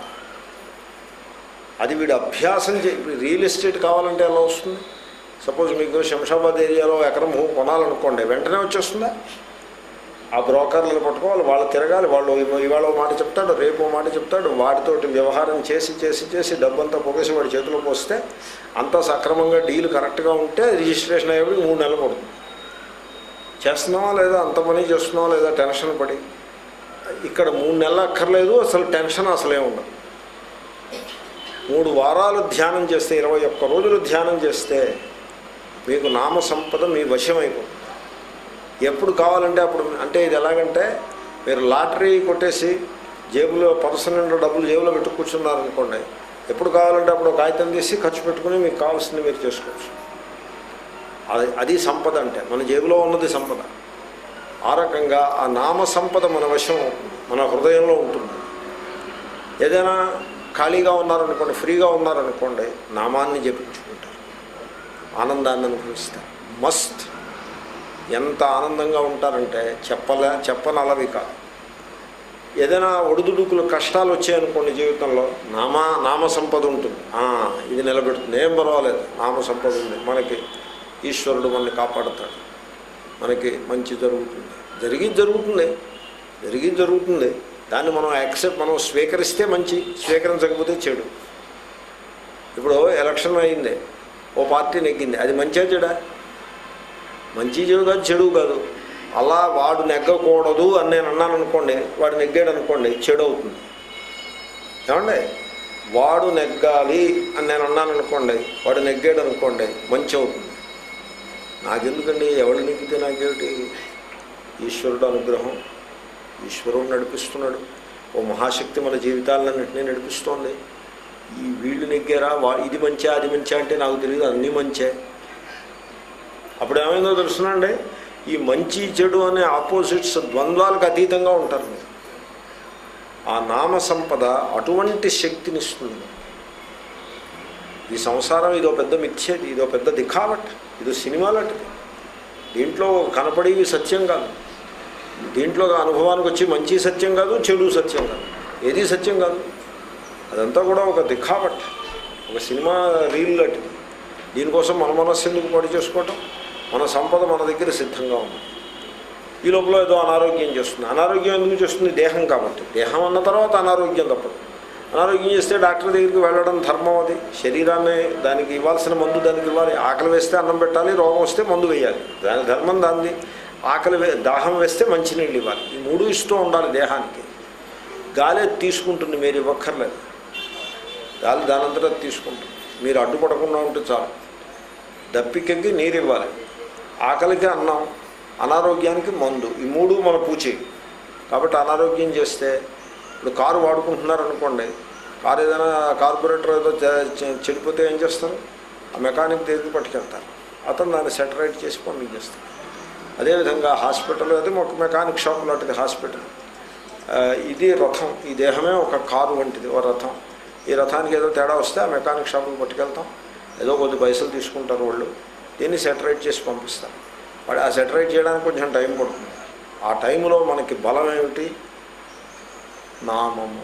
అది వీడు అభ్యాసం చే ఇప్పుడు రియల్ ఎస్టేట్ కావాలంటే ఎలా వస్తుంది సపోజ్ మీకు శంషాబాద్ ఏరియాలో ఎకరం భూమి కొనాలనుకోండి వెంటనే వచ్చేస్తుందా ఆ బ్రోకర్లను పట్టుకోవాలి వాళ్ళు తిరగాలి వాళ్ళు ఇవ- ఇవాళ ఓ మాట చెప్తాడు రేపు ఓ మాట చెప్తాడు వాటితోటి వ్యవహారం చేసి చేసి చేసి డబ్బంతా పొగేసి వాడి చేతిలో పోస్తే అంతా సక్రమంగా డీల్ కరెక్ట్గా ఉంటే రిజిస్ట్రేషన్ అయ్యేప్పుడు మూడు నెలలు పడుతుంది చేస్తున్నావా లేదా అంత పని చేస్తున్నావా లేదా టెన్షన్ పడి ఇక్కడ మూడు నెలలు అక్కర్లేదు అసలు టెన్షన్ అసలే ఉండదు మూడు వారాలు ధ్యానం చేస్తే ఇరవై ఒక్క రోజులు ధ్యానం చేస్తే మీకు నామ సంపద మీ వశం అయిపోతుంది ఎప్పుడు కావాలంటే అప్పుడు అంటే ఇది ఎలాగంటే మీరు లాటరీ కొట్టేసి జేబులో పర్సు నిండా డబ్బులు జేబులో పెట్టు కూర్చున్నారనుకోండి ఎప్పుడు కావాలంటే అప్పుడు ఒక కాగితం తీసి ఖర్చు పెట్టుకుని మీకు కావాల్సింది మీరు చేసుకోవచ్చు అది అది సంపద అంటే మన జేబులో ఉన్నది సంపద ఆ రకంగా ఆ నామ సంపద మన వశం మన హృదయంలో ఉంటుంది ఏదైనా ఖాళీగా ఉన్నారనుకోండి ఫ్రీగా ఉన్నారనుకోండి నామాన్ని జపించుకుంటారు ఆనందాన్ని అనుభవిస్తారు మస్త్ ఎంత ఆనందంగా ఉంటారంటే చెప్పలే చెప్పనలవి కాదు ఏదైనా ఒడిదుడుకులు కష్టాలు వచ్చాయనుకోండి జీవితంలో నామా నామ సంపద ఉంటుంది ఆ, ఇది నిలబెడుతుంది ఏం పర్వాలేదు నామ సంపద ఉంది మనకి ఈశ్వరుడు మనల్ని కాపాడుతాడు మనకి మంచి జరుగుతుంది జరిగి జరుగుతుంది జరిగి జరుగుతుంది దాన్ని మనం యాక్సెప్ట్ మనం స్వీకరిస్తే మంచి స్వీకరించకపోతే చెడు ఇప్పుడు ఎలక్షన్ అయింది ఓ పార్టీ నెగ్గింది అది మంచిగా చెడా మంచి చెడు కాదు చెడు కాదు అలా వాడు నెగ్గకూడదు అని నేను అన్నాను అనుకోండి వాడు నెగ్గాడు అనుకోండి చెడు అవుతుంది ఏమండి వాడు నెగ్గాలి అని నేను అన్నాను అనుకోండి వాడు నెగ్గాడు అనుకోండి మంచి అవుతుంది నాకెందుకండి ఎవడు నెగ్గితే నాకేమిటి ఈశ్వరుడు అనుగ్రహం ఈశ్వరుడు నడిపిస్తున్నాడు ఓ మహాశక్తి మన జీవితాలన్నింటినీ నడిపిస్తోంది ఈ వీళ్ళు నెగ్గారా వా ఇది మంచా అది మంచా అంటే నాకు తెలియదు అన్నీ మంచే అప్పుడు ఏమైందో తెలుసునండి ఈ మంచి చెడు అనే ఆపోజిట్స్ ద్వంద్వాలకు అతీతంగా ఉంటారు మీరు ఆ నామ సంపద అటువంటి శక్తినిస్తుంది ఈ సంసారం ఇదో పెద్ద మిథ్యేది ఇదో పెద్ద దిఖావట్ ఇదో సినిమా లాంటిది దీంట్లో కనపడేవి సత్యం కాదు దీంట్లో అనుభవానికి వచ్చి మంచి సత్యం కాదు చెడు సత్యం కాదు ఏది సత్యం కాదు అదంతా కూడా ఒక దిఖావట్ ఒక సినిమా రీల్ లాంటిది దీనికోసం మన మనస్సు ఎందుకు పాడు చేసుకోవటం మన సంపద మన దగ్గర సిద్ధంగా ఉంది ఈ లోపల ఏదో అనారోగ్యం చేస్తుంది అనారోగ్యం ఎందుకు చేస్తుంది దేహం కాబట్టి దేహం అన్న తర్వాత అనారోగ్యం తప్పదు అనారోగ్యం చేస్తే డాక్టర్ దగ్గరికి వెళ్ళడం ధర్మం అది శరీరాన్ని దానికి ఇవ్వాల్సిన మందు దానికి ఇవ్వాలి ఆకలి వేస్తే అన్నం పెట్టాలి రోగం వస్తే మందు వేయాలి దాని ధర్మం దాన్ని ఆకలి వే దాహం వేస్తే మంచినీళ్ళు ఇవ్వాలి ఈ మూడు ఇస్తూ ఉండాలి దేహానికి గాలి అది తీసుకుంటుంది మీరు ఇవ్వక్కర్లేదు గాలి దానంతటా అది తీసుకుంటుంది మీరు అడ్డుపడకుండా ఉంటే చాలు దప్పికకి నీరు ఇవ్వాలి ఆకలికి అన్నం అనారోగ్యానికి మందు ఈ మూడు మన పూచి కాబట్టి అనారోగ్యం చేస్తే ఇప్పుడు కారు వాడుకుంటున్నారు అనుకోండి కారు ఏదైనా కార్పొరేటర్ ఏదో చె- చె- చెడిపోతే ఏం చేస్తారు ఆ మెకానిక్ దగ్గరికి పట్టుకెళ్తారు అతను దాన్ని సెటరైట్ చేసి పంపించేస్తాడు అదేవిధంగా హాస్పిటల్ అది ఒక మెకానిక్ షాప్ లాంటిది హాస్పిటల్ ఆ, ఇది రథం ఈ దేహమే ఒక కారు వంటిది ఒక రథం ఈ రథానికి ఏదో తేడా వస్తే ఆ మెకానిక్ షాప్కి పట్టుకెళ్తాం ఏదో కొద్ది పైసలు తీసుకుంటారు వాళ్ళు దీన్ని సెటరైట్ చేసి పంపిస్తారు వాడు ఆ సెటరైట్ చేయడానికి కొంచెం టైం పడుతుంది ఆ టైంలో మనకి బలం ఏమిటి నామము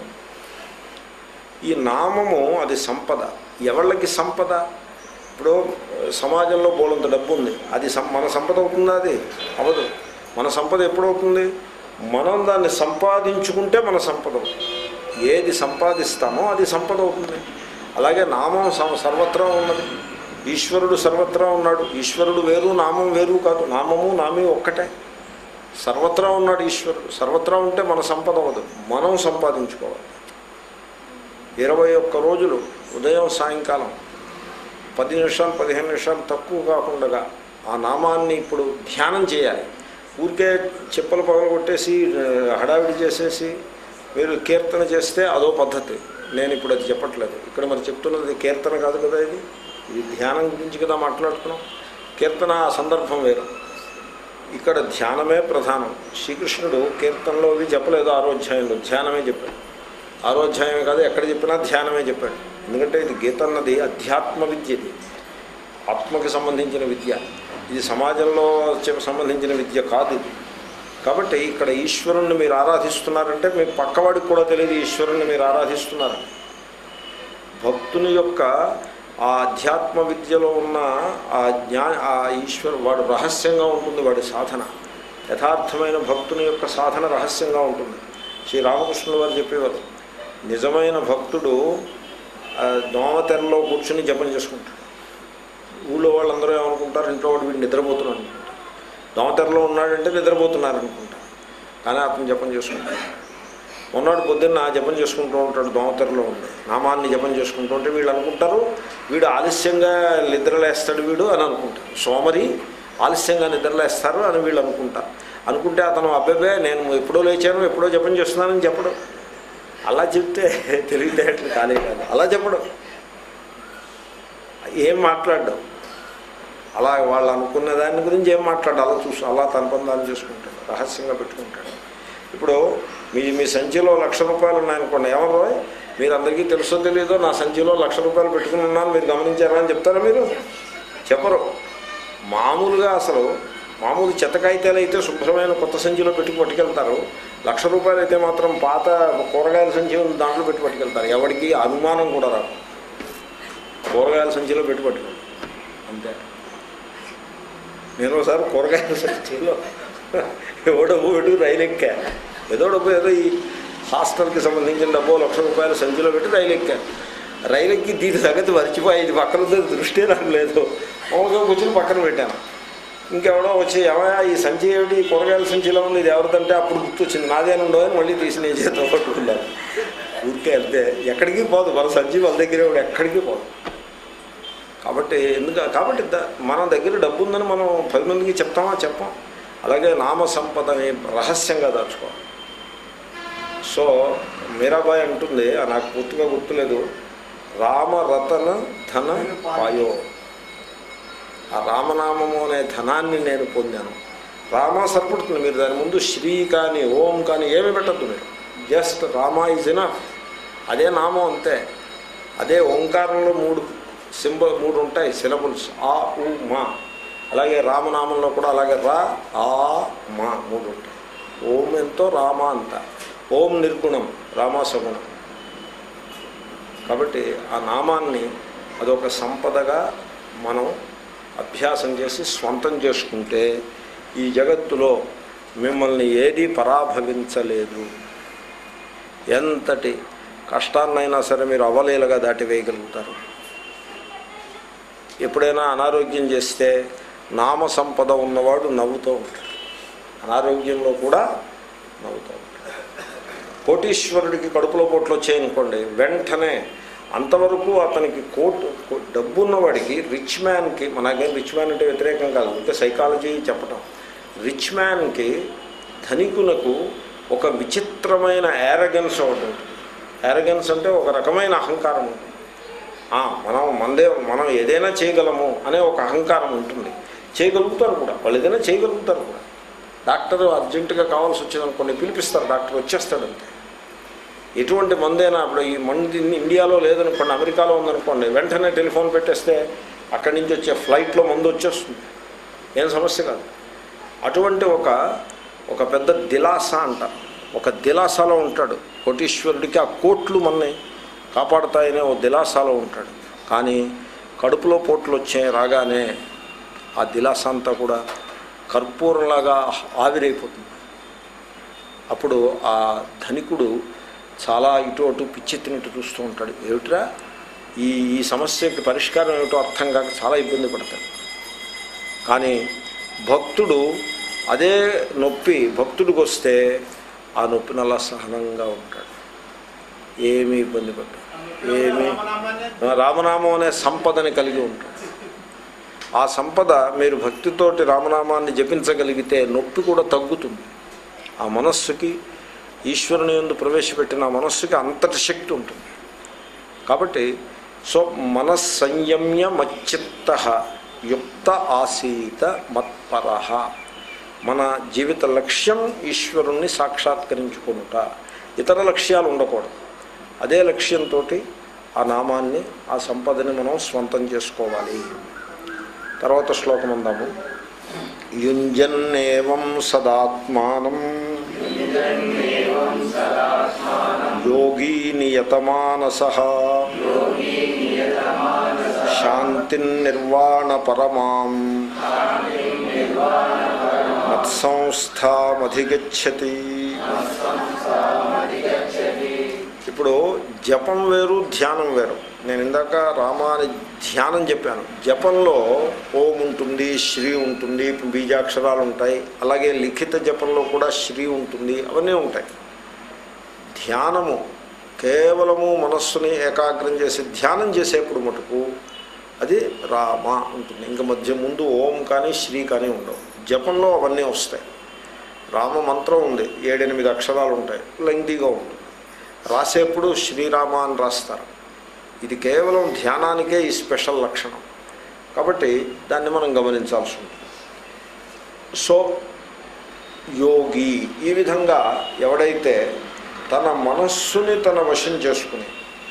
ఈ నామము అది సంపద ఎవళ్ళకి సంపద ఇప్పుడు ఆ, సమాజంలో బోలంత డబ్బు ఉంది అది సం మన సంపద అవుతుందా అది అవదు మన సంపద ఎప్పుడవుతుంది మనం దాన్ని సంపాదించుకుంటే మన సంపద అవుతుంది ఏది సంపాదిస్తామో అది సంపద అవుతుంది అలాగే నామం సం- సర్వత్రా ఉన్నది ఈశ్వరుడు సర్వత్రా ఉన్నాడు ఈశ్వరుడు వేరు నామం వేరు కాదు నామము నామే ఒక్కటే సర్వత్రా ఉన్నాడు ఈశ్వరుడు సర్వత్రా ఉంటే మన సంపద అవ్వదు మనం సంపాదించుకోవాలి ఇరవై ఒక్క రోజులు ఉదయం సాయంకాలం పది నిమిషాలు పదిహేను నిమిషాలు తక్కువ కాకుండా ఆ నామాన్ని ఇప్పుడు ధ్యానం చేయాలి ఊరికే చెప్పులు పగలు కొట్టేసి ఆ, హడావిడి చేసేసి మీరు కీర్తన చేస్తే అదో పద్ధతి నేను ఇప్పుడు అది చెప్పట్లేదు ఇక్కడ మరి చెప్తున్నది కీర్తన కాదు కదా ఇది ఇది ధ్యానం గురించి కదా మాట్లాడుతున్నాం కీర్తన ఆ సందర్భం వేరు ఇక్కడ ధ్యానమే ప్రధానం శ్రీకృష్ణుడు కీర్తనలో అవి చెప్పలేదు ఆరోధ్యాయంలో ధ్యానమే చెప్పాడు ఆరోధ్యాయమే కాదు ఎక్కడ చెప్పినా ధ్యానమే చెప్పాడు ఎందుకంటే ఇది గీత అన్నది అధ్యాత్మ విద్య ఇది ఆత్మకి సంబంధించిన విద్య ఇది సమాజంలో చె- సంబంధించిన విద్య కాదు ఇది కాబట్టి ఇక్కడ ఈశ్వరుణ్ణి మీరు ఆరాధిస్తున్నారంటే మీ పక్కవాడికి కూడా తెలియదు ఈశ్వరుణ్ణి మీరు ఆరాధిస్తున్నారు భక్తుని యొక్క ఆ అధ్యాత్మ విద్యలో ఉన్న ఆ జ్ఞా ఆ ఈశ్వరు వాడు రహస్యంగా ఉంటుంది వాడి సాధన యథార్థమైన భక్తుని యొక్క సాధన రహస్యంగా ఉంటుంది శ్రీ రామకృష్ణుల వారు చెప్పేవారు నిజమైన భక్తుడు ఆ, దోమతెరలో కూర్చుని జపం చేసుకుంటాడు ఊళ్ళో వాళ్ళందరూ ఏమనుకుంటారు ఇంట్లో వాడు వీడు నిద్రపోతున్నాడు అనుకుంటారు దోమతెరలో ఉన్నాడంటే నిద్రపోతున్నారు అనుకుంటారు కానీ అతను జపం చేసుకుంటాడు మొన్నటి పొద్దున్న జపం చేసుకుంటూ ఉంటాడు దోమతెరలో ఉండి నామాన్ని జపం చేసుకుంటూ ఉంటే వీళ్ళు అనుకుంటారు వీడు ఆలస్యంగా నిద్రలేస్తాడు వీడు అని అనుకుంటారు సోమరి ఆలస్యంగా నిద్రలేస్తారు అని వీళ్ళు అనుకుంటారు అనుకుంటే అతను అబ్బాబే నేను ఎప్పుడో లేచాను ఎప్పుడో జపం చేస్తున్నానని చెప్పడు అలా చెప్తే తెలివితేటలు కాలే కాదు అలా చెప్పడం ఏం మాట్లాడడం అలా వాళ్ళు అనుకున్న దాని గురించి ఏం మాట్లాడు అలా చూసి అలా తన పని చేసుకుంటాడు రహస్యంగా పెట్టుకుంటాడు ఇప్పుడు మీ మీ సంచిలో లక్ష రూపాయలు ఉన్నాయనుకోండి ఏమన్నా మీరు అందరికీ తెలుసో తెలియదో నా సంచిలో లక్ష రూపాయలు పెట్టుకుని ఉన్నాను మీరు గమనించారా అని చెప్తారా మీరు చెప్పరు మామూలుగా అసలు మామూలు చెత్త కాగితాలు అయితే శుభ్రమైన కొత్త సంచిలో పెట్టి పట్టుకెళ్తారు లక్ష రూపాయలు అయితే మాత్రం పాత కూరగాయల సంచి ఉంది దాంట్లో పెట్టి పట్టుకెళ్తారు ఎవరికి అనుమానం కూడా రాదు కూరగాయల సంచిలో పెట్టి పట్టుకెళ్తారు అంతే నేను ఒకసారి కూరగాయల సంచిలో ఏవో డబ్బు పెట్టుకు రైలు ఎక్కా ఏదో డబ్బు ఏదో ఈ హాస్టల్కి సంబంధించిన డబ్బు లక్ష రూపాయల సంచిలో పెట్టి రైలు ఎక్కాను రైలు ఎక్కి దీని సంగతి మర్చిపోయి ఇది పక్కన ఉంది, దృష్టి నాకు లేదు మామూలుగా కూర్చొని పక్కన పెట్టాను ఇంకెవడో వచ్చి ఏమయ్యా ఈ సంచి ఏమిటి ఈ కూరగాయల సంచిలో ఉంది ఇది ఎవరిదంటే అప్పుడు గుర్తొచ్చింది నాదే ఉండవు అని మళ్ళీ తీసి నేను చేతితో పట్టుకున్నాను ఊరికే వెళ్తే ఎక్కడికి పోదు మన సంచి వాళ్ళ దగ్గర వాడు ఎక్కడికి పోదు కాబట్టి ఎందుకు కాబట్టి ద- మన దగ్గర డబ్బు ఉందని మనం పది మందికి చెప్తామా చెప్పం అలాగే నామ సంపదని రహస్యంగా దాచుకోవాలి సో మీరాబాయి అంటుంది ఆ నాకు పూర్తిగా గుర్తులేదు రామరతన ధన పాయో ఆ రామనామము అనే ధనాన్ని నేను పొందాను రామ సరిపడుతుంది మీరు దాని ముందు శ్రీ కానీ ఓం కానీ ఏమి పెట్టద్దు మీరు జస్ట్ రామ ఈజ్ ఇనఫ్ అదే నామం అంతే అదే ఓంకారంలో మూడు సింబల్ మూడు ఉంటాయి సిలబుల్స్ ఆ ఉ మా అలాగే రామనామంలో కూడా అలాగే రా ఆ మా మూడు ఉంటాయి ఓం ఎంతో రామ అంత ఓం నిర్గుణం రామ సగుణం కాబట్టి ఆ నామాన్ని అదొక సంపదగా మనం అభ్యాసం చేసి స్వంతం చేసుకుంటే ఈ జగత్తులో మిమ్మల్ని ఏదీ పరాభవించలేదు ఎంతటి కష్టాన్నైనా సరే మీరు అవలీలగా దాటివేయగలుగుతారు ఎప్పుడైనా అనారోగ్యం చేస్తే నామ సంపద ఉన్నవాడు నవ్వుతూ ఉంటాడు అనారోగ్యంలో కూడా నవ్వుతూ ఉంటాడు కోటీశ్వరుడికి కడుపులో పోట్లు వచ్చాయనుకోండి వెంటనే అంతవరకు అతనికి కోట్ కో- డబ్బు ఉన్నవాడికి రిచ్ మ్యాన్కి మనకేం రిచ్ మ్యాన్ అంటే వ్యతిరేకం కాదు ఇంకా సైకాలజీ చెప్పటం రిచ్ మ్యాన్కి ధనికునకు ఒక విచిత్రమైన యారగన్స్ ఒకటి ఉంటుంది యారగన్స్ అంటే ఒక రకమైన అహంకారం ఉంటుంది ఆ, మనం మందే మనం ఏదైనా చేయగలము అనే ఒక అహంకారం ఉంటుంది చేయగలుగుతారు కూడా వాళ్ళు ఏదైనా చేయగలుగుతారు కూడా డాక్టర్ అర్జెంటుగా కావాల్సి వచ్చిందనుకోండి పిలిపిస్తారు డాక్టర్ వచ్చేస్తాడు అంతే ఎటువంటి మందైనా ఇప్పుడు ఈ మంది ఇండియాలో లేదనుకోండి అమెరికాలో ఉందనుకోండి వెంటనే టెలిఫోన్ పెట్టేస్తే అక్కడి నుంచి వచ్చే ఫ్లైట్లో మందు వచ్చేస్తుంది ఏం సమస్య కాదు అటువంటి ఒక ఒక పెద్ద దిలాస అంటారు ఒక దిలాసాలో ఉంటాడు కోటీశ్వరుడికి ఆ కోట్లు మన్ని కాపాడుతాయనే ఓ దిలాసాలో ఉంటాడు కానీ కడుపులో పోట్లు వచ్చే రాగానే ఆ దిలాస అంతా కూడా కర్పూరంలాగా ఆవిరైపోతుంది అప్పుడు ఆ ధనికుడు చాలా ఇటు అటు పిచ్చెత్తినట్టు చూస్తూ ఉంటాడు ఏమిట్రా ఈ ఈ సమస్యకి పరిష్కారం ఏమిటో అర్థం కాక చాలా ఇబ్బంది పడతాడు కానీ భక్తుడు అదే నొప్పి భక్తుడికి వస్తే ఆ నొప్పిని అలా సహనంగా ఉంటాడు ఏమీ ఇబ్బంది పడ్డాడు ఏమీ రామనామం అనే సంపదని కలిగి ఉంటాడు ఆ సంపద మీరు భక్తితోటి రామనామాన్ని జపించగలిగితే నొప్పి కూడా తగ్గుతుంది ఆ మనస్సుకి ఈశ్వరుని ఎందు ప్రవేశపెట్టిన ఆ మనస్సుకి అంతటి శక్తి ఉంటుంది కాబట్టి సో మనస్సంయమ్య మచ్చిత్త యుక్త ఆసీత మత్పర మన జీవిత లక్ష్యం ఈశ్వరుణ్ణి సాక్షాత్కరించుకునుట ఇతర లక్ష్యాలు ఉండకూడదు అదే లక్ష్యంతో ఆ నామాన్ని ఆ సంపదని మనం స్వంతం చేసుకోవాలి తర్వాత శ్లోకం అందాము యుంజన్నేవం సదాత్మానం యోగీ నియతమానస శాంతిర్నిర్వాణ పరమాం మత్సంస్థామధిగచ్చతి ఇప్పుడు జపం వేరు ధ్యానం వేరు నేను ఇందాక రామాని ధ్యానం చెప్పాను జపంలో ఓం ఉంటుంది శ్రీ ఉంటుంది బీజాక్షరాలు ఉంటాయి అలాగే లిఖిత జపంలో కూడా శ్రీ ఉంటుంది అవన్నీ ఉంటాయి ధ్యానము కేవలము మనస్సుని ఏకాగ్రం చేసి ధ్యానం చేసేప్పుడు మటుకు అది రామ ఉంటుంది ఇంకా మధ్య ముందు ఓం కానీ శ్రీ కానీ ఉండవు జపంలో అవన్నీ వస్తాయి రామ మంత్రం ఉంది ఏడెనిమిది అక్షరాలు ఉంటాయి లెంగ్తీగా ఉంటుంది రాసేప్పుడు శ్రీరామ అని రాస్తారు ఇది కేవలం ధ్యానానికే ఈ స్పెషల్ లక్షణం కాబట్టి దాన్ని మనం గమనించాల్సి ఉంటుంది సో యోగి ఈ విధంగా ఎవడైతే తన మనస్సుని తన వశం చేసుకుని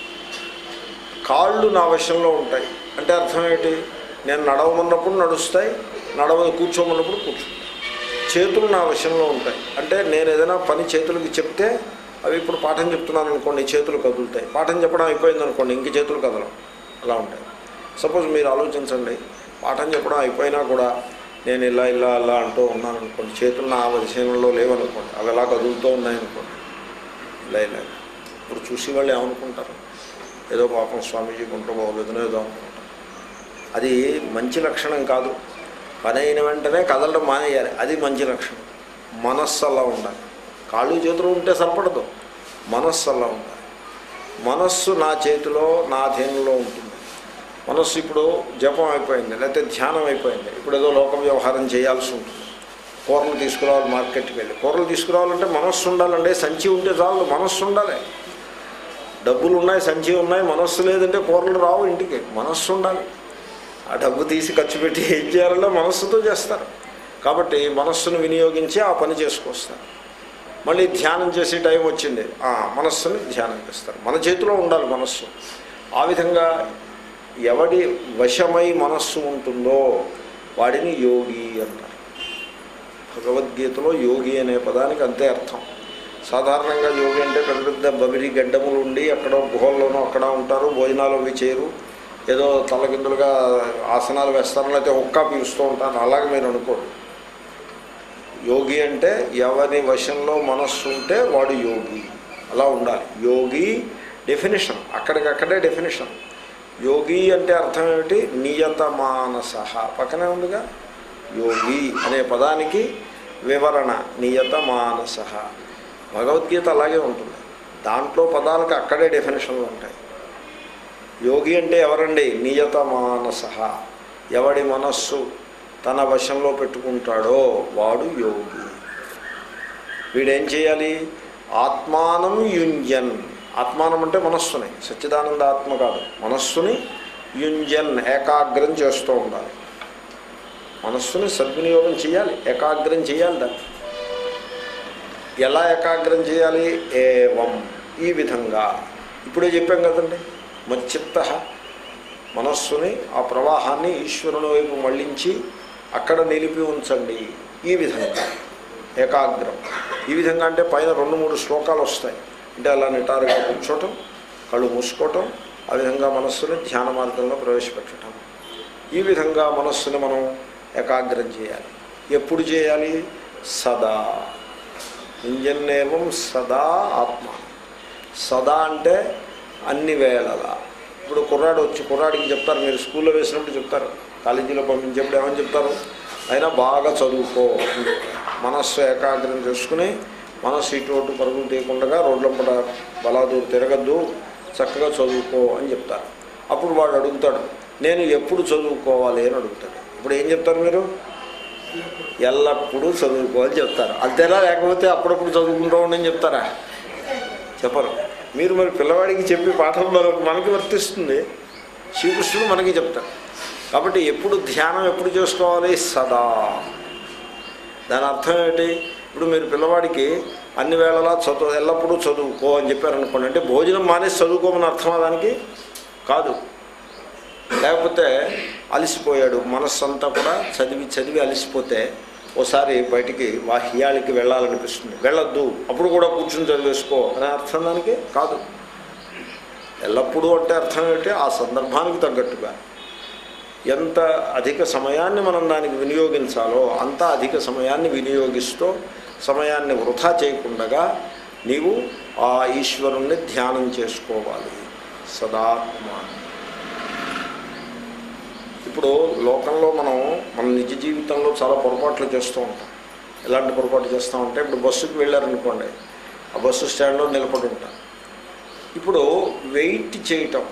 కాళ్ళు నా వశంలో ఉంటాయి అంటే అర్థం ఏంటి నేను నడవమన్నప్పుడు నడుస్తాయి నడవ కూర్చోమన్నప్పుడు కూర్చుంటాయి చేతులు నా వశంలో ఉంటాయి అంటే నేను ఏదైనా పని చేతులకి చెప్తే అవి ఇప్పుడు పాఠం చెప్తున్నాను అనుకోండి చేతులు కదులుతాయి పాఠం చెప్పడం అయిపోయింది అనుకోండి ఇంక చేతులు కదలం అలా ఉంటాయి సపోజ్ మీరు ఆలోచించండి పాఠం చెప్పడం అయిపోయినా కూడా నేను ఇలా ఇలా అలా అంటూ ఉన్నాను అనుకోండి చేతులు నా వశంలో లేవనుకోండి అవి ఎలా కదులుతూ ఉన్నాయనుకోండి ఇలా ఇలా ఇప్పుడు చూసి వాళ్ళు ఏమనుకుంటారు ఏదో పాపం స్వామీజీ కొంటూ బాగోలేదనో ఏదో అనుకుంటారు అది మంచి లక్షణం కాదు పని అయిన వెంటనే కదలడం మానేయాలి అది మంచి లక్షణం మనస్సు అలా ఉండాలి కాళ్ళు చేతులు ఉంటే సరిపడదు మనస్సు అలా ఉండాలి మనస్సు నా చేతిలో నా అధీనంలో ఉంటుంది మనస్సు ఇప్పుడు జపం అయిపోయింది లేకపోతే ధ్యానం అయిపోయింది ఇప్పుడు ఏదో లోక వ్యవహారం చేయాల్సి ఉంటుంది కూరలు తీసుకురావాలి మార్కెట్కి వెళ్ళి కూరలు తీసుకురావాలంటే మనస్సు ఉండాలండి సంచి ఉంటే చాలు మనస్సు ఉండాలి డబ్బులు ఉన్నాయి సంచి ఉన్నాయి మనస్సు లేదంటే కూరలు రావు ఇంటికి మనస్సు ఉండాలి ఆ డబ్బు తీసి ఖర్చు పెట్టి ఏం చేయాలంటే మనస్సుతో చేస్తారు కాబట్టి మనస్సును వినియోగించి ఆ పని చేసుకొస్తారు మళ్ళీ ధ్యానం చేసే టైం వచ్చింది ఆ మనస్సుని ధ్యానం చేస్తారు మన చేతిలో ఉండాలి మనస్సు ఆ విధంగా ఎవడి వశమై మనస్సు ఉంటుందో వాడిని యోగి అంటారు భగవద్గీతలో యోగి అనే పదానికి అంతే అర్థం సాధారణంగా యోగి అంటే పెద్ద పెద్ద బబిరి గడ్డములు ఉండి అక్కడ గుహల్లోనూ అక్కడ ఉంటారు భోజనాలు అవి చేయరు ఏదో తలకిందులుగా ఆసనాలు వేస్తారు లేకపోతే ఒక్క పీలుస్తూ ఉంటారు అలాగే మీరు అనుకోరు యోగి అంటే ఎవరి వశంలో మనస్సు ఉంటే వాడు యోగి అలా ఉండాలి యోగి డెఫినేషన్ అక్కడికక్కడే డెఫినేషన్ యోగి అంటే అర్థం ఏమిటి నియత మానస పక్కనే ఉందిగా యోగి అనే పదానికి వివరణ నియత మానస భగవద్గీత అలాగే ఉంటుంది దాంట్లో పదాలకు అక్కడే డెఫినేషన్లు ఉంటాయి యోగి అంటే ఎవరండి నియత మానస ఎవడి మనస్సు తన వశంలో పెట్టుకుంటాడో వాడు యోగి వీడేం చేయాలి ఆత్మానం యుంజన్ ఆత్మానం అంటే మనస్సుని సచ్చిదానంద ఆత్మ కాదు మనస్సుని యుంజన్ ఏకాగ్రం చేస్తూ ఉండాలి మనస్సుని సద్వినియోగం చేయాలి ఏకాగ్రం చేయాలి దాన్ని ఎలా ఏకాగ్రం చేయాలి ఏవం ఈ విధంగా ఇప్పుడే చెప్పాం కదండి మచ్చిత్త మనస్సుని ఆ ప్రవాహాన్ని ఈశ్వరుని వైపు మళ్ళించి అక్కడ నిలిపి ఉంచండి ఈ విధంగా ఏకాగ్రం ఈ విధంగా అంటే పైన రెండు మూడు శ్లోకాలు వస్తాయి అంటే అలా నిటారుగా కూర్చోవటం కళ్ళు మూసుకోవటం ఆ విధంగా మనస్సుని ధ్యాన మార్గంలో ప్రవేశపెట్టడం ఈ విధంగా మనస్సుని మనం ఏకాగ్రం చేయాలి ఎప్పుడు చేయాలి సదా ఇంజన్నేవం సదా ఆత్మ సదా అంటే అన్ని వేళలా ఇప్పుడు కుర్రాడు వచ్చి కుర్రాడికి చెప్తారు మీరు స్కూల్లో వేసినప్పుడు చెప్తారు కాలేజీలో పంపించేప్పుడు ఏమని చెప్తారు అయినా బాగా చదువుకో అని చెప్తారు. మనస్సు ఏకాగ్రం చేసుకుని మనస్సు ఇటు అటు పరుగులు తీయకుండా రోడ్ల పూట బలాదూరు తిరగద్దు చక్కగా చదువుకో అని చెప్తారు అప్పుడు వాడు అడుగుతాడు నేను ఎప్పుడు చదువుకోవాలి అని అడుగుతాడు అప్పుడు ఏం చెప్తారు మీరు ఎల్లప్పుడూ చదువుకో అని చెప్తారు అంతేనా లేకపోతే అప్పుడప్పుడు చదువుకుంటూ ఉండని చెప్తారా చెప్పరు మీరు మరి పిల్లవాడికి చెప్పి పాఠం మనకు మనకి వర్తిస్తుంది శ్రీకృష్ణుడు మనకి చెప్తారు కాబట్టి ఎప్పుడు ధ్యానం ఎప్పుడు చేసుకోవాలి సదా దాని అర్థం ఏంటి ఇప్పుడు మీరు పిల్లవాడికి అన్ని వేళలా చదువు ఎల్లప్పుడూ చదువుకో అని చెప్పారనుకోండి అంటే భోజనం మానేసి చదువుకోమని అర్థమా దానికి కాదు లేకపోతే అలసిపోయాడు మనస్సు అంతా కూడా చదివి చదివి అలసిపోతే ఓసారి బయటికి వాహ్యాలకి వెళ్ళాలనిపిస్తుంది వెళ్ళొద్దు అప్పుడు కూడా కూర్చుని చదివేసుకో అనే అర్థం దానికి కాదు ఎల్లప్పుడూ అంటే అర్థం ఏంటి ఆ సందర్భానికి తగ్గట్టుగా ఎంత అధిక సమయాన్ని మనం దానికి వినియోగించాలో అంత అధిక సమయాన్ని వినియోగిస్తూ సమయాన్ని వృధా చేయకుండా నీవు ఆ ఈశ్వరుణ్ణి ధ్యానం చేసుకోవాలి సదాత్మ ఇప్పుడు లోకంలో మనం మన నిజ జీవితంలో చాలా పొరపాట్లు చేస్తూ ఉంటాం ఎలాంటి పొరపాటు చేస్తామంటే ఇప్పుడు బస్సుకి వెళ్ళారనుకోండి ఆ బస్సు స్టాండ్లో నిలబడి ఉంటాం ఇప్పుడు వెయిట్ చేయటం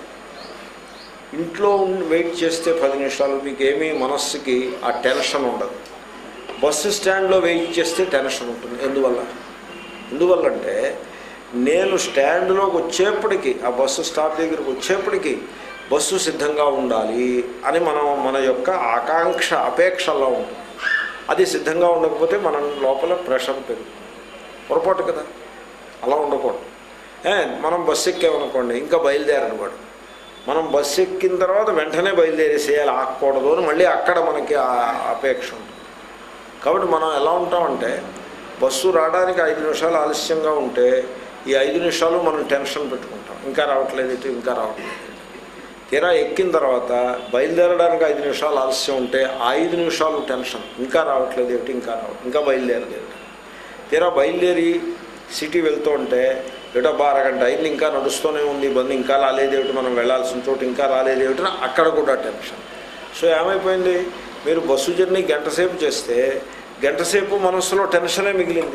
ఇంట్లో ఉండి వెయిట్ చేస్తే పది నిమిషాలు మీకు ఏమీ మనస్సుకి ఆ టెన్షన్ ఉండదు బస్సు స్టాండ్లో వెయిట్ చేస్తే టెన్షన్ ఉంటుంది ఎందువల్ల ఎందువల్ల అంటే నేను స్టాండ్లోకి వచ్చేప్పటికి ఆ బస్సు స్టాప్ దగ్గరికి వచ్చేప్పటికి బస్సు సిద్ధంగా ఉండాలి అని మనం మన యొక్క ఆకాంక్ష అపేక్షలో ఉంటుంది అది సిద్ధంగా ఉండకపోతే మనం లోపల ప్రెషర్ పెరుగుతుంది పొరపాటు కదా అలా ఉండకూడదు ఏ, మనం బస్సు ఎక్కామనుకోండి ఇంకా బయలుదేరనుకోండి మనం బస్సు ఎక్కిన తర్వాత వెంటనే బయలుదేరేసేయాలి ఆగకూడదు అని మళ్ళీ అక్కడ మనకి ఆ అపేక్ష ఉంటుంది కాబట్టి మనం ఎలా ఉంటామంటే బస్సు రావడానికి ఐదు నిమిషాలు ఆలస్యంగా ఉంటే ఈ ఐదు నిమిషాలు మనం టెన్షన్ పెట్టుకుంటాం ఇంకా రావట్లేదు ఇటు ఇంకా రావట్లేదు ఇటు. తీరా ఎక్కిన తర్వాత బయలుదేరడానికి ఐదు నిమిషాలు ఆలస్యం ఉంటే ఆ ఐదు నిమిషాలు టెన్షన్ ఇంకా రావట్లేదు ఏమిటి ఇంకా రావట్లేదు ఇంకా బయలుదేరలేదు తీరా బయలుదేరి సిటీ వెళ్తూ ఉంటే ఏటో అరగంట అయింది ఇంకా నడుస్తూనే ఉంది బండి ఇంకా రాలేదేమిటి మనం వెళ్ళాల్సిన చోటు ఇంకా రాలేదేమిటి అని అక్కడ కూడా టెన్షన్ సో ఏమైపోయింది మీరు బస్సు జర్నీ గంట సేపు చేస్తే గంట సేపు మనస్సులో టెన్షనే మిగిలింది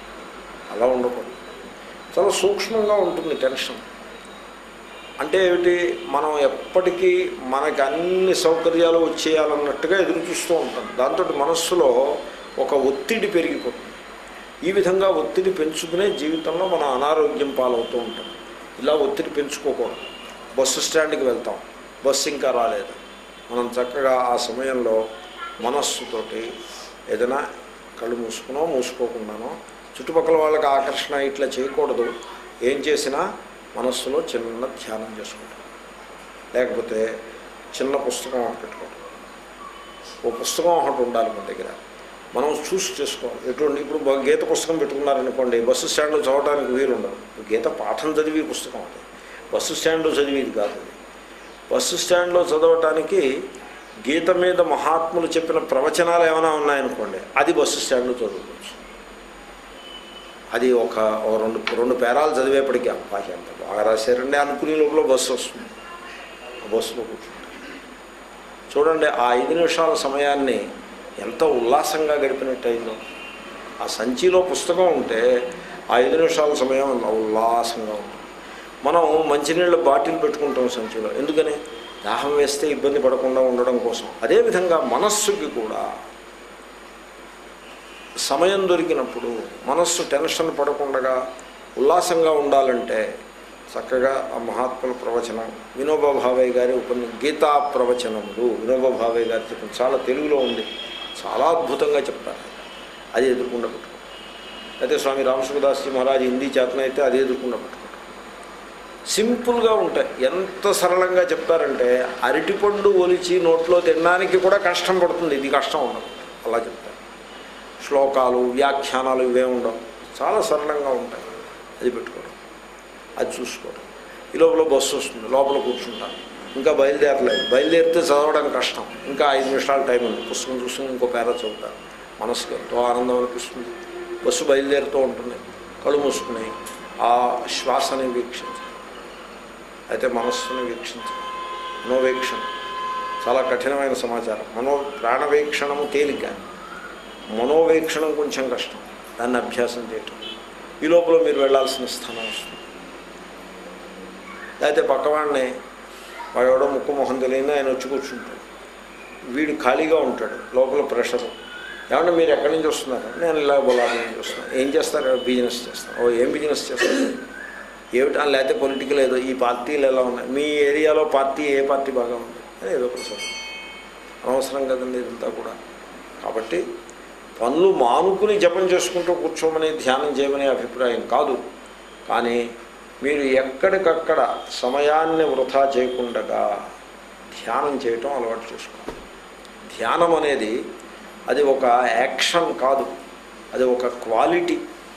అలా ఉండకూడదు చాలా సూక్ష్మంగా ఉంటుంది టెన్షన్ అంటే ఏమిటి మనం ఎప్పటికీ మనకి అన్ని సౌకర్యాలు వచ్చేయాలన్నట్టుగా ఎదురు చూస్తూ ఉంటాం దాంతో మనస్సులో ఒక ఒత్తిడి పెరిగిపోతుంది ఈ విధంగా ఒత్తిడి పెంచుకునే జీవితంలో మనం అనారోగ్యం పాలవుతూ ఉంటాం ఇలా ఒత్తిడి పెంచుకోకూడదు బస్సు స్టాండ్కి వెళ్తాం బస్సు ఇంకా రాలేదు మనం చక్కగా ఆ సమయంలో మనస్సుతోటి ఏదైనా కళ్ళు మూసుకునో మూసుకోకుండానో చుట్టుపక్కల వాళ్ళకి ఆకర్షణ ఇట్లా చేయకూడదు ఏం చేసినా మనస్సులో చిన్న ధ్యానం చేసుకుంటాం లేకపోతే చిన్న పుస్తకం ఒకటి పెట్టుకోవడం ఓ పుస్తకం ఒకటి ఉండాలి మన దగ్గర మనం చూసి చేసుకోవాలి ఎటువంటి ఇప్పుడు బ- గీత పుస్తకం పెట్టుకున్నారనుకోండి బస్సు స్టాండ్లో చదవడానికి వీలు ఉండదు ఇప్పుడు గీత పాఠం చదివి పుస్తకం అది బస్సు స్టాండ్లో చదివేది కాదు అది బస్సు స్టాండ్లో చదవటానికి గీత మీద మహాత్ములు చెప్పిన ప్రవచనాలు ఏమైనా ఉన్నాయనుకోండి అది బస్సు స్టాండ్లో చదువుకోవచ్చు అది ఒక ఓ రెండు రెండు పేరాలు చదివేపటికి అబ్బా ఎంత బాగా రాశారండి అనుకునే లోపల బస్సు వస్తుంది ఆ బస్సులో కూర్చుంటాం చూడండి ఆ ఐదు నిమిషాల సమయాన్ని ఎంత ఉల్లాసంగా గడిపినట్టు అయిందో ఆ సంచిలో పుస్తకం ఉంటే ఆ ఐదు నిమిషాల సమయం ఉల్లాసంగా ఉంటుంది మనం మంచినీళ్ళ బాటిల్ పెట్టుకుంటాం సంచిలో ఎందుకని దాహం వేస్తే ఇబ్బంది పడకుండా ఉండడం కోసం అదేవిధంగా మనస్సుకి కూడా సమయం దొరికినప్పుడు మనస్సు టెన్షన్ పడకుండా ఉల్లాసంగా ఉండాలంటే చక్కగా ఆ మహాత్ముల ప్రవచనం వినోబా భావయ్య గారి ఉపన్య గీతా ప్రవచనములు వినోబా భావయ్య గారు చెప్పిన చాలా తెలుగులో ఉంది చాలా అద్భుతంగా చెప్తారు అది ఎదుర్కొండ పెట్టుకో అయితే స్వామి రామసుఖదాస్జీ మహారాజ్ హిందీ చేతనైతే అది ఎదుర్కొండ పెట్టుకుంటాం సింపుల్గా ఉంటాయి ఎంత సరళంగా చెప్తారంటే అరటిపండు ఒలిచి నోట్లో తినడానికి కూడా కష్టం పడుతుంది ఇది కష్టం ఉండదు అలా చెప్తారు శ్లోకాలు వ్యాఖ్యానాలు ఇవే ఉండవు చాలా సరళంగా ఉంటాయి అది పెట్టుకోవడం అది చూసుకోవడం ఈ లోపల బస్సు వస్తుంది లోపల కూర్చుంటాను ఇంకా బయలుదేరలేదు బయలుదేరితే చదవడం కష్టం ఇంకా ఐదు నిమిషాలు టైం ఉంది పుస్తకం చూసుకుని ఇంకో పేర చదువుతాను మనసుకు ఎంతో ఆనందం అనిపిస్తుంది బస్సు బయలుదేరుతూ ఉంటుంది కళ్ళు మూసుకుని ఆ శ్వాసని వీక్షించాలి అయితే మనస్సుని వీక్షించాలి మనోవీక్షణ చాలా కఠినమైన సమాచారం మనో ప్రాణవీక్షణము తేలిక మనోవీక్షణం కొంచెం కష్టం దాన్ని అభ్యాసం చేయటం ఈ లోపల మీరు వెళ్ళాల్సిన స్థానం వస్తుంది లేకపోతే పక్కవాడిని వాడు ఎవడో ముక్కు మొహం తెలియని ఆయన వచ్చి కూర్చుంటాడు వీడు ఖాళీగా ఉంటాడు లోపల ప్రెషరు ఏమంటే మీరు ఎక్కడి నుంచి వస్తున్నారు నేను ఇలా బొలాబీ నుంచి వస్తున్నాను ఏం చేస్తారు బిజినెస్ చేస్తాను ఓ ఏం బిజినెస్ చేస్తారు ఏమిటా లేకపోతే పొలిటికల్ ఏదో ఈ పార్టీలు ఎలా ఉన్నాయి మీ ఏరియాలో పార్టీ ఏ పార్టీ బాగా ఉంది అని ఏదో ప్రశ్న అనవసరం కదండి ఇదంతా కూడా కాబట్టి పనులు మానుకుని జపం చేసుకుంటూ కూర్చోమని ధ్యానం చేయమనే అభిప్రాయం కాదు కానీ మీరు ఎక్కడికక్కడ సమయాన్ని వృధా చేయకుండా ధ్యానం చేయటం అలవాటు చేసుకోండి ధ్యానం అనేది అది ఒక యాక్షన్ కాదు అది ఒక క్వాలిటీ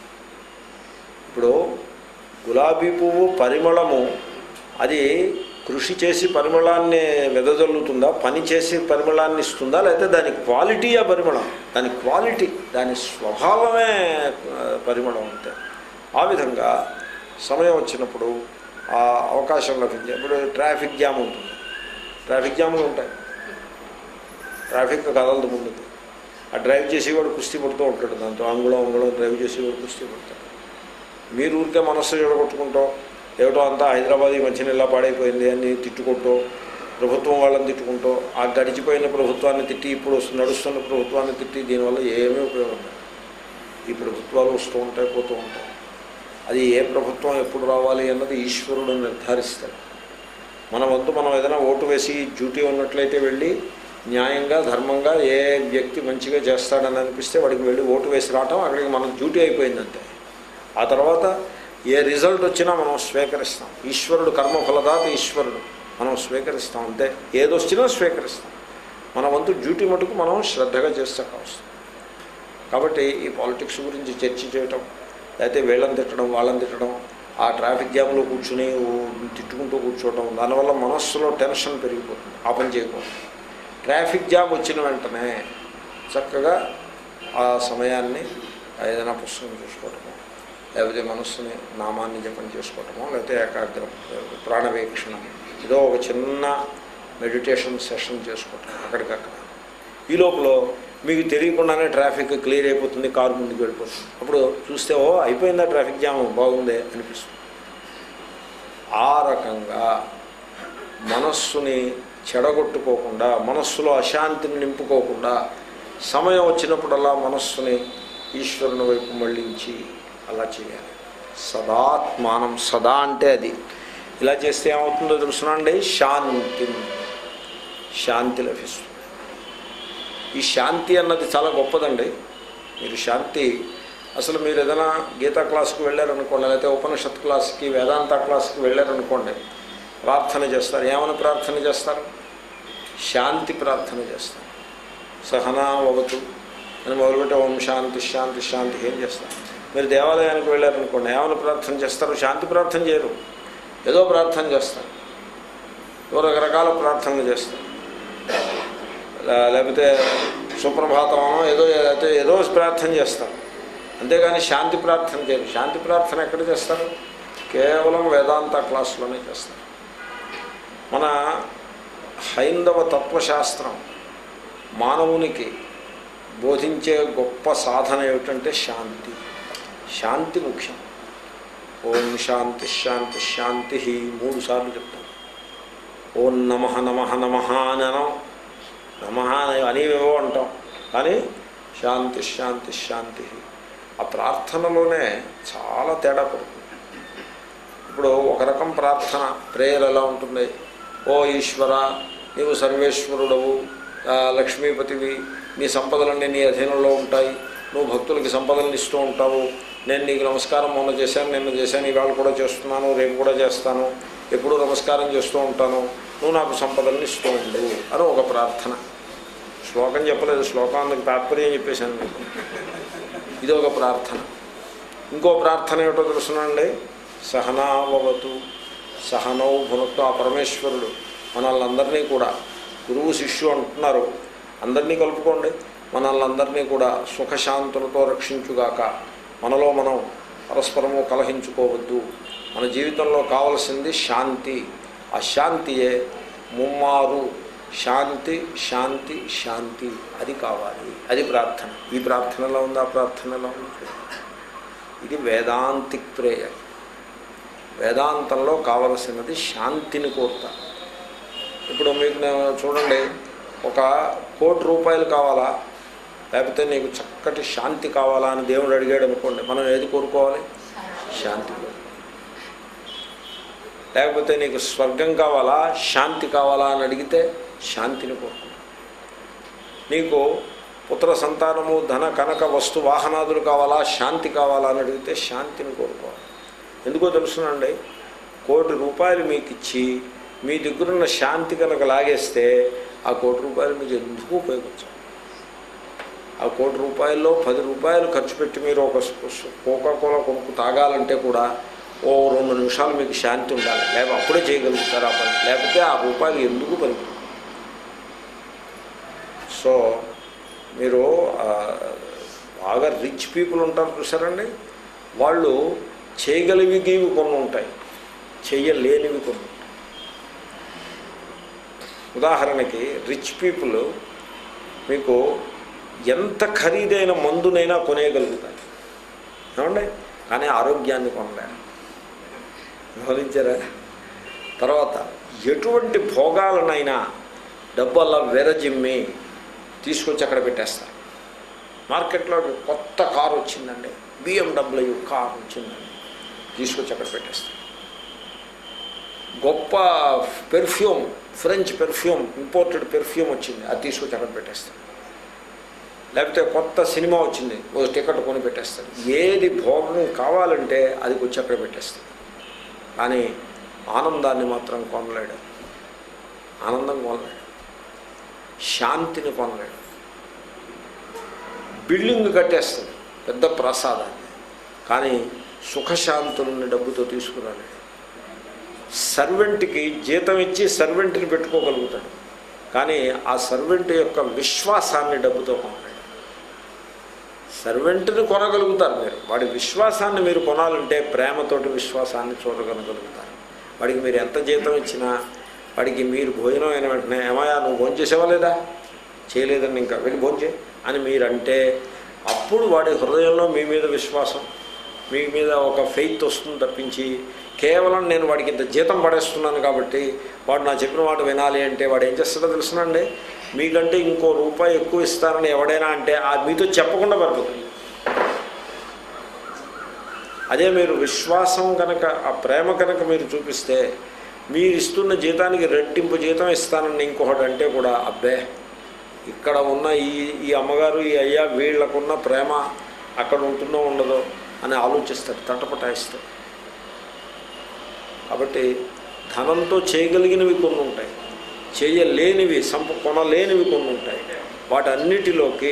ఇప్పుడు గులాబీ పువ్వు పరిమళము అది కృషి చేసి పరిమళాన్ని వెదజల్లుతుందా పని చేసి పరిమళాన్ని ఇస్తుందా లేకపోతే దాని క్వాలిటీ ఆ పరిమళం దాని క్వాలిటీ దాని స్వభావమే ఆ, పరిమళం అంతే ఆ విధంగా సమయం వచ్చినప్పుడు ఆ అవకాశం లభించే ఇప్పుడు ట్రాఫిక్ జామ్ ఉంటుంది ట్రాఫిక్ జాములు ఉంటాయి ట్రాఫిక్ కదలదు ముందుకు ఆ డ్రైవ్ చేసేవాడు కుస్తీ పడుతూ ఉంటాడు దాంతో అంగుళం అంగుళం డ్రైవ్ చేసేవాడు కుస్తీ పడతాడు మీరు ఊరికే మనస్సు చెడగొట్టుకుంటూ ఏమిటో అంతా హైదరాబాద్ ఈ మధ్యన ఇలా పాడైపోయింది అని తిట్టుకుంటూ ప్రభుత్వం వాళ్ళని తిట్టుకుంటూ ఆ గడిచిపోయిన ప్రభుత్వాన్ని తిట్టి ఇప్పుడు వస్తు- నడుస్తున్న ప్రభుత్వాన్ని తిట్టి దీనివల్ల ఏమీ ఉపయోగం లేదు ఈ ప్రభుత్వాలు వస్తూ ఉంటాయి పోతూ ఉంటాయి అది ఏ ప్రభుత్వం ఎప్పుడు రావాలి అన్నది ఈశ్వరుడు నిర్ధారిస్తాడు మన వంతు మనం ఏదైనా ఓటు వేసి డ్యూటీ ఉన్నట్లయితే వెళ్ళి న్యాయంగా ధర్మంగా ఏ వ్యక్తి మంచిగా చేస్తాడని అనిపిస్తే వాడికి వెళ్ళి ఓటు వేసి రావటం అక్కడికి మన డ్యూటీ అయిపోయిందంతే ఆ తర్వాత ఏ రిజల్ట్ వచ్చినా మనం స్వీకరిస్తాం ఈశ్వరుడు కర్మఫలదాత ఈశ్వరుడు మనం స్వీకరిస్తాం అంతే ఏదొచ్చినా స్వీకరిస్తాం మన వంతు డ్యూటీ మటుకు మనం శ్రద్ధగా చేస్తే కావస్తుంది కాబట్టి ఈ పాలిటిక్స్ గురించి చర్చ చేయటం లేకపోతే వీళ్ళని తిట్టడం వాళ్ళని తిట్టడం ఆ ట్రాఫిక్ జామ్లో కూర్చుని ఊ తిట్టుకుంటూ కూర్చోవడం దానివల్ల మనస్సులో టెన్షన్ పెరిగిపోతుంది ఆ పని చేయకూడదు ట్రాఫిక్ జామ్ వచ్చిన వెంటనే చక్కగా ఆ సమయాన్ని ఏదైనా పుస్తకం చూసుకోవటము లేకపోతే మనస్సుని నామాన్ని జపం చేసుకోవటము లేకపోతే ఏకాగ్ర ప్రాణవీక్షణ ఏదో ఒక చిన్న మెడిటేషన్ సెషన్ చేసుకోవటం అక్కడికక్కడ ఈ లోపల మీకు తెలియకుండానే ట్రాఫిక్ క్లియర్ అయిపోతుంది కారు ముందుకు వెళ్ళిపోతుంది అప్పుడు చూస్తే ఓ అయిపోయిందా ట్రాఫిక్ జామ్ బాగుందే అనిపిస్తుంది ఆ రకంగా మనస్సుని చెడగొట్టుకోకుండా మనస్సులో అశాంతిని నింపుకోకుండా సమయం వచ్చినప్పుడల్లా మనస్సుని ఈశ్వరుని వైపు మళ్ళించి అలా చేయాలి సదాత్మానం సదా అంటే అది ఇలా చేస్తే ఏమవుతుందో తెలుసునండి శాంతి శాంతి లభిస్తుంది ఈ శాంతి అన్నది చాలా గొప్పదండి మీరు శాంతి అసలు మీరు ఏదైనా గీతా క్లాస్కి వెళ్ళారనుకోండి లేకపోతే ఉపనిషత్ క్లాస్కి వేదాంత క్లాస్కి వెళ్ళారనుకోండి ప్రార్థన చేస్తారు ఏమని ప్రార్థన చేస్తారు శాంతి ప్రార్థన చేస్తారు సహనా అవతు అని మొదలుపెట్టి ఓం శాంతి శాంతి శాంతి ఏం చేస్తారు మీరు దేవాలయానికి వెళ్ళారనుకోండి ఏమని ప్రార్థన చేస్తారు శాంతి ప్రార్థన చేయరు ఏదో ప్రార్థన చేస్తారు ఏదో రకరకాల ప్రార్థనలు చేస్తారు లే- లేకపోతే సుప్రభాతమనో ఏదో అయితే ఏదో ప్రార్థన చేస్తారు అంతేగాని శాంతి ప్రార్థన చేయరు శాంతి ప్రార్థన ఎక్కడ చేస్తారు కేవలం వేదాంత క్లాసులోనే చేస్తారు మన హైందవ తత్వశాస్త్రం మానవునికి బోధించే గొప్ప సాధన ఏమిటంటే శాంతి శాంతి ముఖ్యం ఓం శాంతి శాంతి శాంతి మూడు సార్లు చెప్తాం ఓం నమ నమ నమ అని అనం నమ అని అనేవేవో అంటాం కానీ శాంతి శాంతి శాంతి ఆ ప్రార్థనలోనే చాలా తేడా పడుతుంది ఇప్పుడు ఒక రకం ప్రార్థన ప్రేయర్ ఎలా ఉంటుంది ఓ ఈశ్వర నీవు సర్వేశ్వరుడవు ఆ, లక్ష్మీపతివి నీ సంపదలన్నీ నీ అధీనంలో ఉంటాయి నువ్వు భక్తులకి సంపదలను ఇస్తూ ఉంటావు నేను నీకు నమస్కారం మొన్న చేశాను నిన్న చేశాను ఇవాళ కూడా చేస్తున్నాను రేపు కూడా చేస్తాను ఎప్పుడూ నమస్కారం చేస్తూ ఉంటాను నువ్వు నాకు సంపదలను ఇస్తూ ఉండు అని ఒక ప్రార్థన శ్లోకం చెప్పలేదు శ్లోకానికి తాత్పర్యం చెప్పేశాను మీకు ఇది ఒక ప్రార్థన ఇంకో ప్రార్థన ఏమిటో తెలుసునండి సహనావవతు సహనౌ భునక్తు ఆ పరమేశ్వరుడు మనల్ని అందరినీ కూడా గురువు శిష్యు అంటున్నారు అందరినీ కలుపుకోండి మనల్ని అందరినీ కూడా సుఖశాంతులతో రక్షించుగాక మనలో మనం పరస్పరము కలహించుకోవద్దు మన జీవితంలో కావలసింది శాంతి ఆ శాంతియే ముమ్మారు శాంతి శాంతి శాంతి అది కావాలి అది ప్రార్థన ఈ ప్రార్థనలో ఉంది ఆ ప్రార్థనలో ఉంది ఇది వేదాంతిక్ ప్రేయర్ వేదాంతంలో కావలసినది శాంతిని కోరుతాను ఇప్పుడు మీకు నేను చూడండి ఒక కోటి రూపాయలు కావాలా లేకపోతే నీకు చక్కటి శాంతి కావాలా అని దేవుడు అడిగాడు అనుకోండి మనం ఏది కోరుకోవాలి శాంతి కోరుకోవాలి. లేకపోతే నీకు స్వర్గం కావాలా శాంతి కావాలా అని అడిగితే శాంతిని కోరుకో నీకు పుత్ర సంతానము ధన కనక వస్తు వాహనాదులు కావాలా శాంతి కావాలా అని అడిగితే శాంతిని కోరుకోవాలి ఎందుకో తెలుసునండి కోటి రూపాయలు మీకు ఇచ్చి మీ దగ్గరున్న శాంతి కనుక లాగేస్తే ఆ కోటి రూపాయలు మీకు ఎందుకు ఉపయోగించాలి ఆ కోటి రూపాయల్లో పది రూపాయలు ఖర్చు పెట్టి మీరు ఒక కోకా కోలా కొనుక్కు తాగాలంటే కూడా ఓ రెండు నిమిషాలు మీకు శాంతి ఉండాలి లేకపోతే అప్పుడే చేయగలుగుతారు ఆ పని లేకపోతే ఆ రూపాయలు ఎందుకు పనికి సో మీరు ఆ, బాగా రిచ్ పీపుల్ ఉంటారు చూసారండి వాళ్ళు చేయగలిగివి కొన్ని ఉంటాయి చేయలేనివి కొన్ని ఉంటాయి ఉదాహరణకి రిచ్ పీపుల్ మీకు ఎంత ఖరీదైన మందునైనా కొనేయగలుగుతారు ఏమండి కానీ ఆరోగ్యాన్ని కొనలేరు గమనించారా తర్వాత ఎటువంటి భోగాలనైనా డబ్బు అలా వెరజిమ్మి తీసుకొచ్చి అక్కడ పెట్టేస్తారు మార్కెట్లో కొత్త కారు వచ్చిందండి బిఎండబ్ల్యూ కార్ వచ్చిందండి తీసుకొచ్చి అక్కడ పెట్టేస్తారు గొప్ప perfume French perfume imported perfume వచ్చింది అది తీసుకొచ్చి అక్కడ పెట్టేస్తారు లేకపోతే కొత్త సినిమా వచ్చింది ఓ టికెట్ కొని పెట్టేస్తారు ఏది భోగం కావాలంటే అది వచ్చి అక్కడ పెట్టేస్తారు కానీ ఆనందాన్ని మాత్రం కొనలేడు ఆనందం కొనలేడు శాంతిని కొనలేడు బిల్డింగ్ కట్టేస్తుంది పెద్ద ప్రసాదాన్ని కానీ సుఖశాంతులని డబ్బుతో తీసుకురాలేడు సర్వెంట్కి జీతం ఇచ్చి సర్వెంట్ని పెట్టుకోగలుగుతాడు కానీ ఆ సర్వెంట్ యొక్క విశ్వాసాన్ని డబ్బుతో కొనలేడు సర్వెంట్ని కొనగలుగుతారు మీరు వాడి విశ్వాసాన్ని మీరు కొనాలంటే ప్రేమతోటి విశ్వాసాన్ని చూడగలగలుగుతారు వాడికి మీరు ఎంత జీతం ఇచ్చినా వాడికి మీరు భోజనం అయిన వెంటనే ఏమయ్యా నువ్వు భోజనం చేసేవా లేదా చేయలేదని ఇంకా వెళ్ళి భోజనం అని మీరంటే అప్పుడు వాడి హృదయంలో మీ మీద విశ్వాసం మీ మీద ఒక ఫెయిత్ వస్తుంది తప్పించి కేవలం నేను వాడికి ఇంత జీతం పడేస్తున్నాను కాబట్టి వాడు నా చెప్పిన మాట వినాలి అంటే వాడు ఏం చేస్తాడో తెలుసునండి మీకంటే ఇంకో రూపాయి ఎక్కువ ఇస్తానని ఎవడైనా అంటే ఆ మీతో చెప్పకుండా పడిపోతుంది అదే మీరు విశ్వాసం కనుక ఆ ప్రేమ కనుక మీరు చూపిస్తే మీరు ఇస్తున్న జీతానికి రెట్టింపు జీతం ఇస్తానని ఇంకొకటి అంటే కూడా అబ్బే ఇక్కడ ఉన్న ఈ ఈ అమ్మగారు ఈ అయ్యా వీళ్ళకున్న ప్రేమ అక్కడ ఉంటుందో ఉండదో అని ఆలోచిస్తారు తటపటాయిస్తారు కాబట్టి ధనంతో చేయగలిగినవి కొన్ని ఉంటాయి చేయలేనివి సంప కొనలేనివి కొన్ని ఉంటాయి వాటన్నిటిలోకి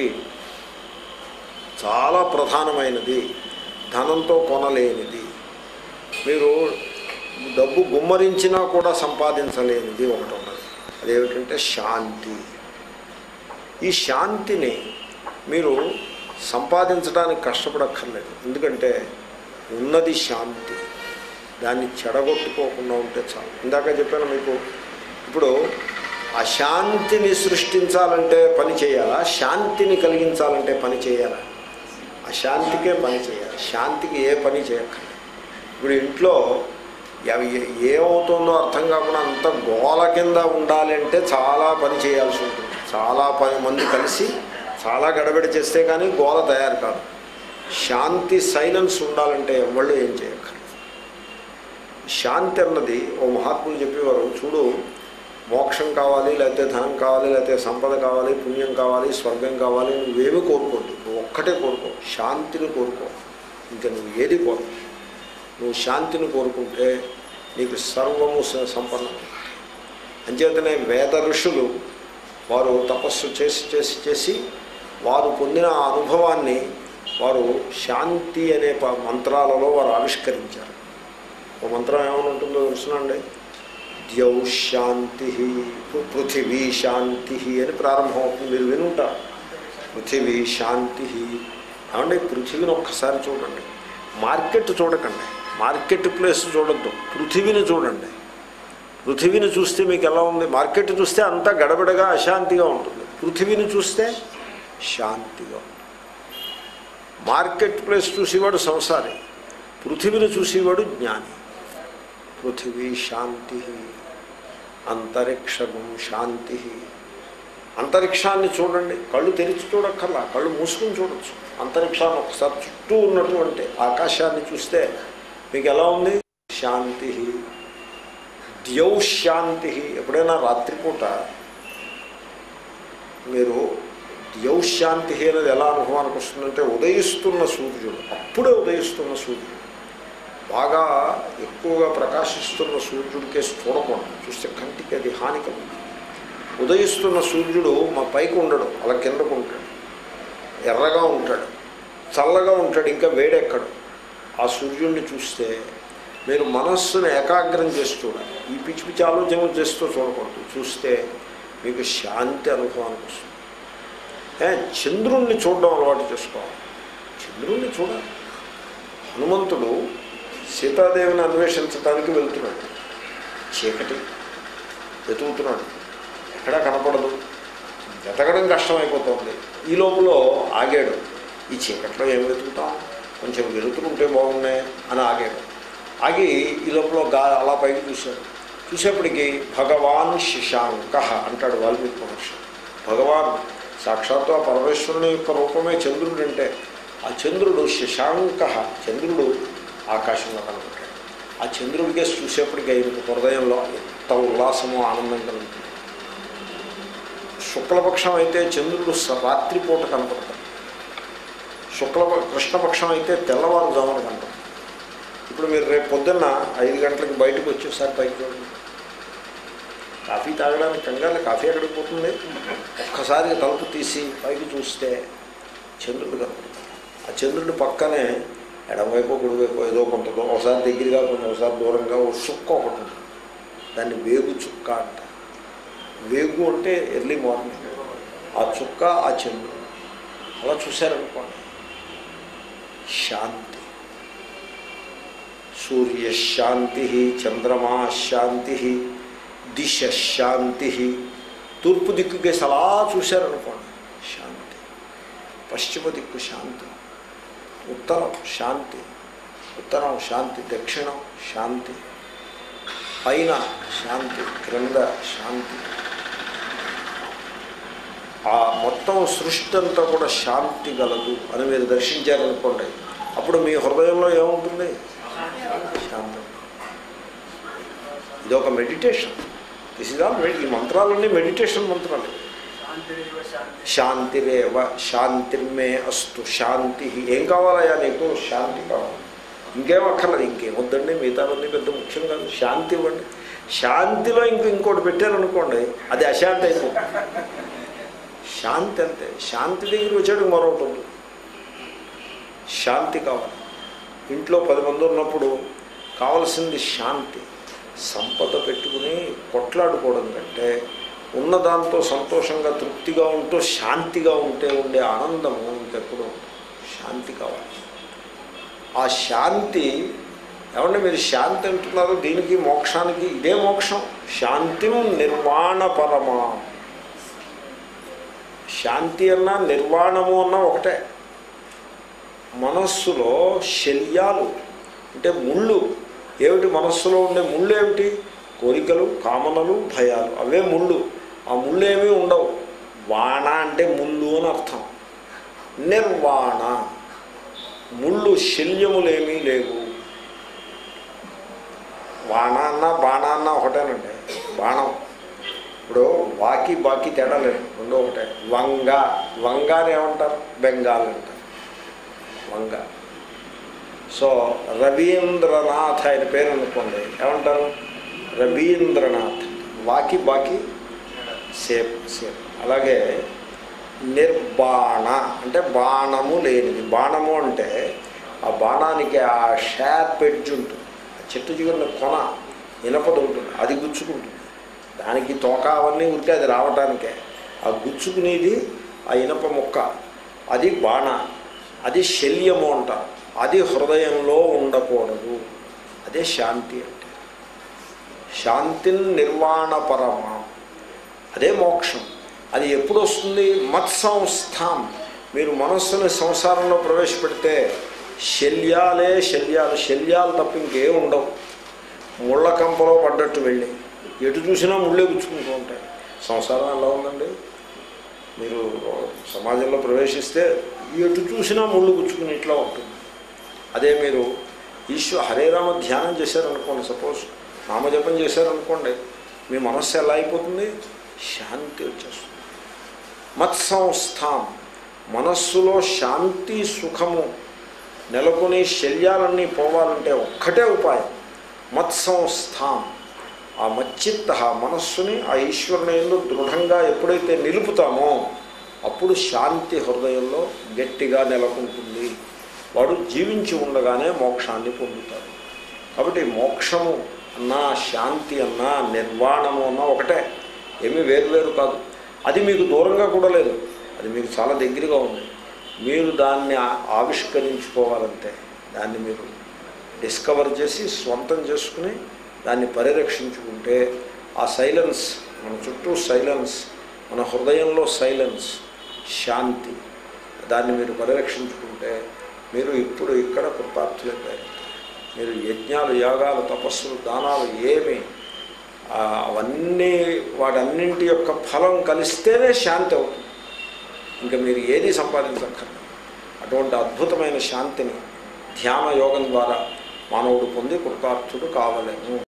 చాలా ప్రధానమైనది ధనంతో కొనలేనిది మీరు డబ్బు గుమ్మరించినా కూడా సంపాదించలేనిది ఒకటి ఉన్నది అదేమిటంటే శాంతి ఈ శాంతిని మీరు సంపాదించడానికి కష్టపడక్కర్లేదు ఎందుకంటే ఉన్నది శాంతి దాన్ని చెడగొట్టుకోకుండా ఉంటే చాలు ఇందాక చెప్పాను మీకు ఇప్పుడు అశాంతిని సృష్టించాలంటే పని చేయాలా శాంతిని కలిగించాలంటే పని చేయాలా అశాంతికే పని చేయాలి శాంతికి ఏ పని చేయక్కర్లేదు ఇప్పుడు ఇంట్లో అవి ఏ- ఏమవుతుందో అర్థం కాకుండా అంత గోల కింద ఉండాలి అంటే చాలా పని చేయాల్సి ఉంటుంది చాలా పని మంది కలిసి చాలా గడబడి చేస్తే కానీ గోల తయారు కాదు శాంతి సైలెన్స్ ఉండాలంటే ఎవళ్ళు ఏం చేయక్కర్లేదు శాంతి అన్నది ఓ మహాత్ములు చెప్పేవారు చూడు మోక్షం కావాలి లేకపోతే ధనం కావాలి లేకపోతే సంపద కావాలి పుణ్యం కావాలి స్వర్గం కావాలి నువ్వేమి కోరుకోవద్దు నువ్వు ఒక్కటే కోరుకో శాంతిని కోరుకో ఇంకా నువ్వు ఏది కోరు నువ్వు శాంతిని కోరుకుంటే నీకు సర్వము స- సంపన్నం అంచేతనే వేద ఋషులు వారు తపస్సు చేసి చేసి చేసి వారు పొందిన ఆ అనుభవాన్ని వారు శాంతి అనే ప- మంత్రాలలో వారు ఆవిష్కరించారు ఒక మంత్రం ఏమైనా ఉంటుందో తెలుసునండి ద్యౌ శాంతి పృ- పృథివీ శాంతి అని ప్రారంభం అవుతుంది మీరు వినుంటారు పృథివీ శాంతి ఏమండి పృథివీని ఒక్కసారి చూడండి మార్కెట్ చూడకండి మార్కెట్ ప్లేస్ చూడొద్దు పృథివీని చూడండి పృథివీని చూస్తే మీకు ఎలా ఉంది మార్కెట్ చూస్తే అంతా గడబడగా అశాంతిగా ఉంటుంది పృథివీని చూస్తే శాంతిగా ఉంటుంది మార్కెట్ ప్లేస్ చూసేవాడు సంసారి పృథివీని చూసేవాడు జ్ఞాని పృథివీ శాంతి అంతరిక్షము శాంతి అంతరిక్షాన్ని చూడండి కళ్ళు తెరిచి చూడక్కర్లా కళ్ళు మూసుకుని చూడొచ్చు అంతరిక్షాన్ని ఒకసారి చుట్టూ ఉన్నటువంటి ఆకాశాన్ని చూస్తే మీకు ఎలా ఉంది శాంతి ద్యౌ శాంతి ఎప్పుడైనా రాత్రిపూట మీరు ద్యౌ శాంతి అనేది ఎలా అనుభవానికి వస్తుందంటే ఉదయిస్తున్న సూర్యుడు అప్పుడే ఉదయిస్తున్న సూర్యుడు బాగా ఎక్కువగా ప్రకాశిస్తున్న సూర్యుడికే చూడకూడదు చూస్తే కంటికి అది హానికరం ఉదయిస్తున్న సూర్యుడు మా పైకి ఉండడు అలా కిందకు ఉంటాడు ఎర్రగా ఉంటాడు చల్లగా ఉంటాడు ఇంకా వేడెక్కడు ఆ సూర్యుడిని చూస్తే మీరు మనస్సును ఏకాగ్రం చేసి చూడాలి ఈ పిచ్చి పిచ్చి ఆలోచనలు చేస్తూ చూడకూడదు చూస్తే మీకు శాంతి అనుభవానికి వస్తుంది ఏ, చంద్రుణ్ణి చూడడం అలవాటు చేసుకోవాలి చంద్రుణ్ణి చూడాలి హనుమంతుడు సీతాదేవిని అన్వేషించడానికి వెళ్తున్నాడు చీకటి వెతుకుతున్నాడు ఎక్కడా కనపడదు వెతకడం కష్టమైపోతుంది ఈ లోపల ఆగాడు ఈ చీకట్లో ఏం వెతుకుతాం కొంచెం వెలుతురుంటే బాగున్నాయి అని ఆగాడు ఆగి ఈ లోపల గా అలా పైకి చూశాడు చూసేప్పటికి భగవాన్ శశాంక అంటాడు వాల్మీకి మహర్షి భగవాన్ సాక్షాత్తు ఆ పరమేశ్వరుని యొక్క రూపమే చంద్రుడు అంటే ఆ చంద్రుడు శశాంక చంద్రుడు ఆకాశంలో కనపడ్డాడు ఆ చంద్రుడికే చూసేప్పటికి ఆయనకు హృదయంలో ఎంత ఉల్లాసమో ఆనందం కలుగుతుంది శుక్లపక్షం అయితే చంద్రుడు స- రాత్రిపూట కనపడతాడు శుక్ల కృష్ణపక్షం అయితే తెల్లవారుజామున కనపడతాడు ఇప్పుడు మీరు రేపు పొద్దున్న ఐదు గంటలకు బయటకు వచ్చేసారి పైకి చూడండి కాఫీ తాగడానికి కంగారు కాఫీ ఎక్కడికి పోతుంది ఒక్కసారి తలుపు తీసి పైకి చూస్తే చంద్రుడు కనపడతాడు ఆ చంద్రుడి పక్కనే ఎడమవైపు కుడివైపు ఏదో కొంత దూ- ఒకసారి దగ్గరగా కొంచెం ఒకసారి దూరంగా ఒక చుక్క ఒకటి ఉంటుంది దాన్ని వేగు చుక్క అంటారు వేగు అంటే ఎర్లీ మార్నింగ్ ఆ చుక్క ఆ చంద్రుడు అలా చూశారనుకోండి శాంతి సూర్యశాంతి చంద్రమా శాంతి దిశ శాంతి తూర్పు దిక్కుకేసి అలా చూశారనుకోండి శాంతి పశ్చిమ దిక్కు శాంతి ఉత్తరం శాంతి ఉత్తరం శాంతి దక్షిణం శాంతి పైన శాంతి క్రింద శాంతి ఆ మొత్తం సృష్టి అంతా కూడా శాంతి గలదు అని మీరు దర్శించారనుకోండి అప్పుడు మీ హృదయంలో ఏముంటుంది శాంతం ఇది ఒక మెడిటేషన్ దిస్ ఇస్ ఆల్ ఈ మంత్రాలన్నీ మెడిటేషన్ మంత్రాలు శాంతిరేవ శాంతి శాంతిరేవ శాంతిర్మే అస్తు శాంతి ఏం కావాలయ్యా నీకు శాంతి కావాలి ఇంకేం అక్కర్లేదు ఇంకేం వద్దండి మిగతావన్నీ పెద్ద ముఖ్యం కాదు శాంతి ఇవ్వండి శాంతిలో ఇంక ఇంకోటి పెట్టారనుకోండి అది అశాంతి అయిపోతుంది శాంతి అంతే శాంతి దగ్గర వచ్చాడు మరొకటి ఉంది శాంతి కావాలి ఇంట్లో పది మంది ఉన్నప్పుడు కావలసింది శాంతి సంపద పెట్టుకుని కొట్లాడుకోవడం కంటే ఉన్న దాంతో సంతోషంగా తృప్తిగా ఉంటూ శాంతిగా ఉంటే ఉండే ఆనందము ఇంకెప్పుడు ఉండదు. శాంతి కావాలి ఆ శాంతి ఏమంటే మీరు శాంతి అంటున్నారు దీనికి మోక్షానికి ఇదే మోక్షం శాంతిం నిర్వాణ పరమా శాంతి అన్నా నిర్వాణము అన్నా ఒకటే మనస్సులో శల్యాలు అంటే ముళ్ళు ఏమిటి మనస్సులో ఉండే ముళ్ళు ఏమిటి కోరికలు కామనలు భయాలు అవే ముళ్ళు ఆ ముళ్ళు ఏమీ ఉండవు వాణ అంటే ముళ్ళు అని అర్థం నిర్వాణ ముళ్ళు శల్యములేమీ లేవు వాణ అన్న బాణ అన్న ఒకటేనండి బాణం ఇప్పుడు వాకి బాకి తేడా లేదు రెండో ఒకటే వంగ వంగ అని ఏమంటారు బెంగాల్ అంటారు వంగ సో రవీంద్రనాథ్ ఆయన పేరు అనుకోండి ఏమంటారు రవీంద్రనాథ్ వాకి బాకి సేమ్ సేమ్ అలాగే నిర్బాణ అంటే బాణము లేనిది బాణము అంటే ఆ బాణానికి ఆ షార్ప్ ఎడ్జ్ ఉంటుంది ఆ చెట్టు చిగురిన కొన ఇనపది ఉంటుంది అది గుచ్చుకుంటుంది దానికి తోక అవన్నీ ఉంటే అది రావటానికే ఆ గుచ్చుకునేది ఆ ఇనప ముక్క అది బాణ అది శల్యము అంటారు అది హృదయంలో ఉండకూడదు అదే శాంతి అంటే శాంతిన్ నిర్వాణపరమా అదే మోక్షం అది ఎప్పుడు వస్తుంది మత్సంస్థాం మీరు మనస్సుని సంసారంలో ప్రవేశపెడితే శల్యాలే శల్యాలు శల్యాలు తప్ప ఇంకేం ఉండవు ముళ్ళ కంపలో పడ్డట్టు వెళ్ళి ఎటు చూసినా ముళ్ళే గుచ్చుకుంటూ ఉంటాయి సంసారం ఎలా ఉందండి మీరు సమాజంలో ప్రవేశిస్తే ఎటు చూసినా ముళ్ళు గుచ్చుకుని ఇట్లా ఉంటుంది అదే మీరు ఈశ్వ హరే రామ ధ్యానం చేశారనుకోండి సపోజ్ నామజపం చేశారనుకోండి మీ మనస్సు ఎలా అయిపోతుంది శాంతి వచ్చేస్తుంది మత్సంస్థాం మనస్సులో శాంతి సుఖము నెలకొని శల్యాలన్నీ పోవాలంటే ఒక్కటే ఉపాయం మత్సంస్థాం ఆ మచ్చిత్త మనస్సుని ఆ ఈశ్వరుని ఎందు దృఢంగా ఎప్పుడైతే నిలుపుతామో అప్పుడు శాంతి హృదయంలో గట్టిగా నెలకొంటుంది వాడు జీవించి ఉండగానే మోక్షాన్ని పొందుతాడు కాబట్టి మోక్షము అన్నా శాంతి అన్నా నిర్వాణము అన్నా ఒకటే ఏమీ వేరు వేరు కాదు అది మీకు దూరంగా కూడా లేదు అది మీకు చాలా దగ్గరగా ఉంది మీరు దాన్ని ఆ- ఆవిష్కరించుకోవాలంటే దాన్ని మీరు డిస్కవర్ చేసి స్వంతం చేసుకుని దాన్ని పరిరక్షించుకుంటే ఆ సైలెన్స్ మన చుట్టూ సైలెన్స్ మన హృదయంలో సైలెన్స్ శాంతి దాన్ని మీరు పరిరక్షించుకుంటే మీరు ఇప్పుడు ఇక్కడ కృతార్థులైపోయారు మీరు యజ్ఞాలు యాగాలు తపస్సులు దానాలు ఏమి ఆ, అవన్నీ వాటన్నింటి యొక్క ఫలం కలిస్తేనే శాంతి అవుతుంది ఇంకా మీరు ఏది సంపాదించక్కర్లేదు అటువంటి అద్భుతమైన శాంతిని ధ్యాన యోగం ద్వారా మానవుడు పొంది కృతార్థుడు కావలేము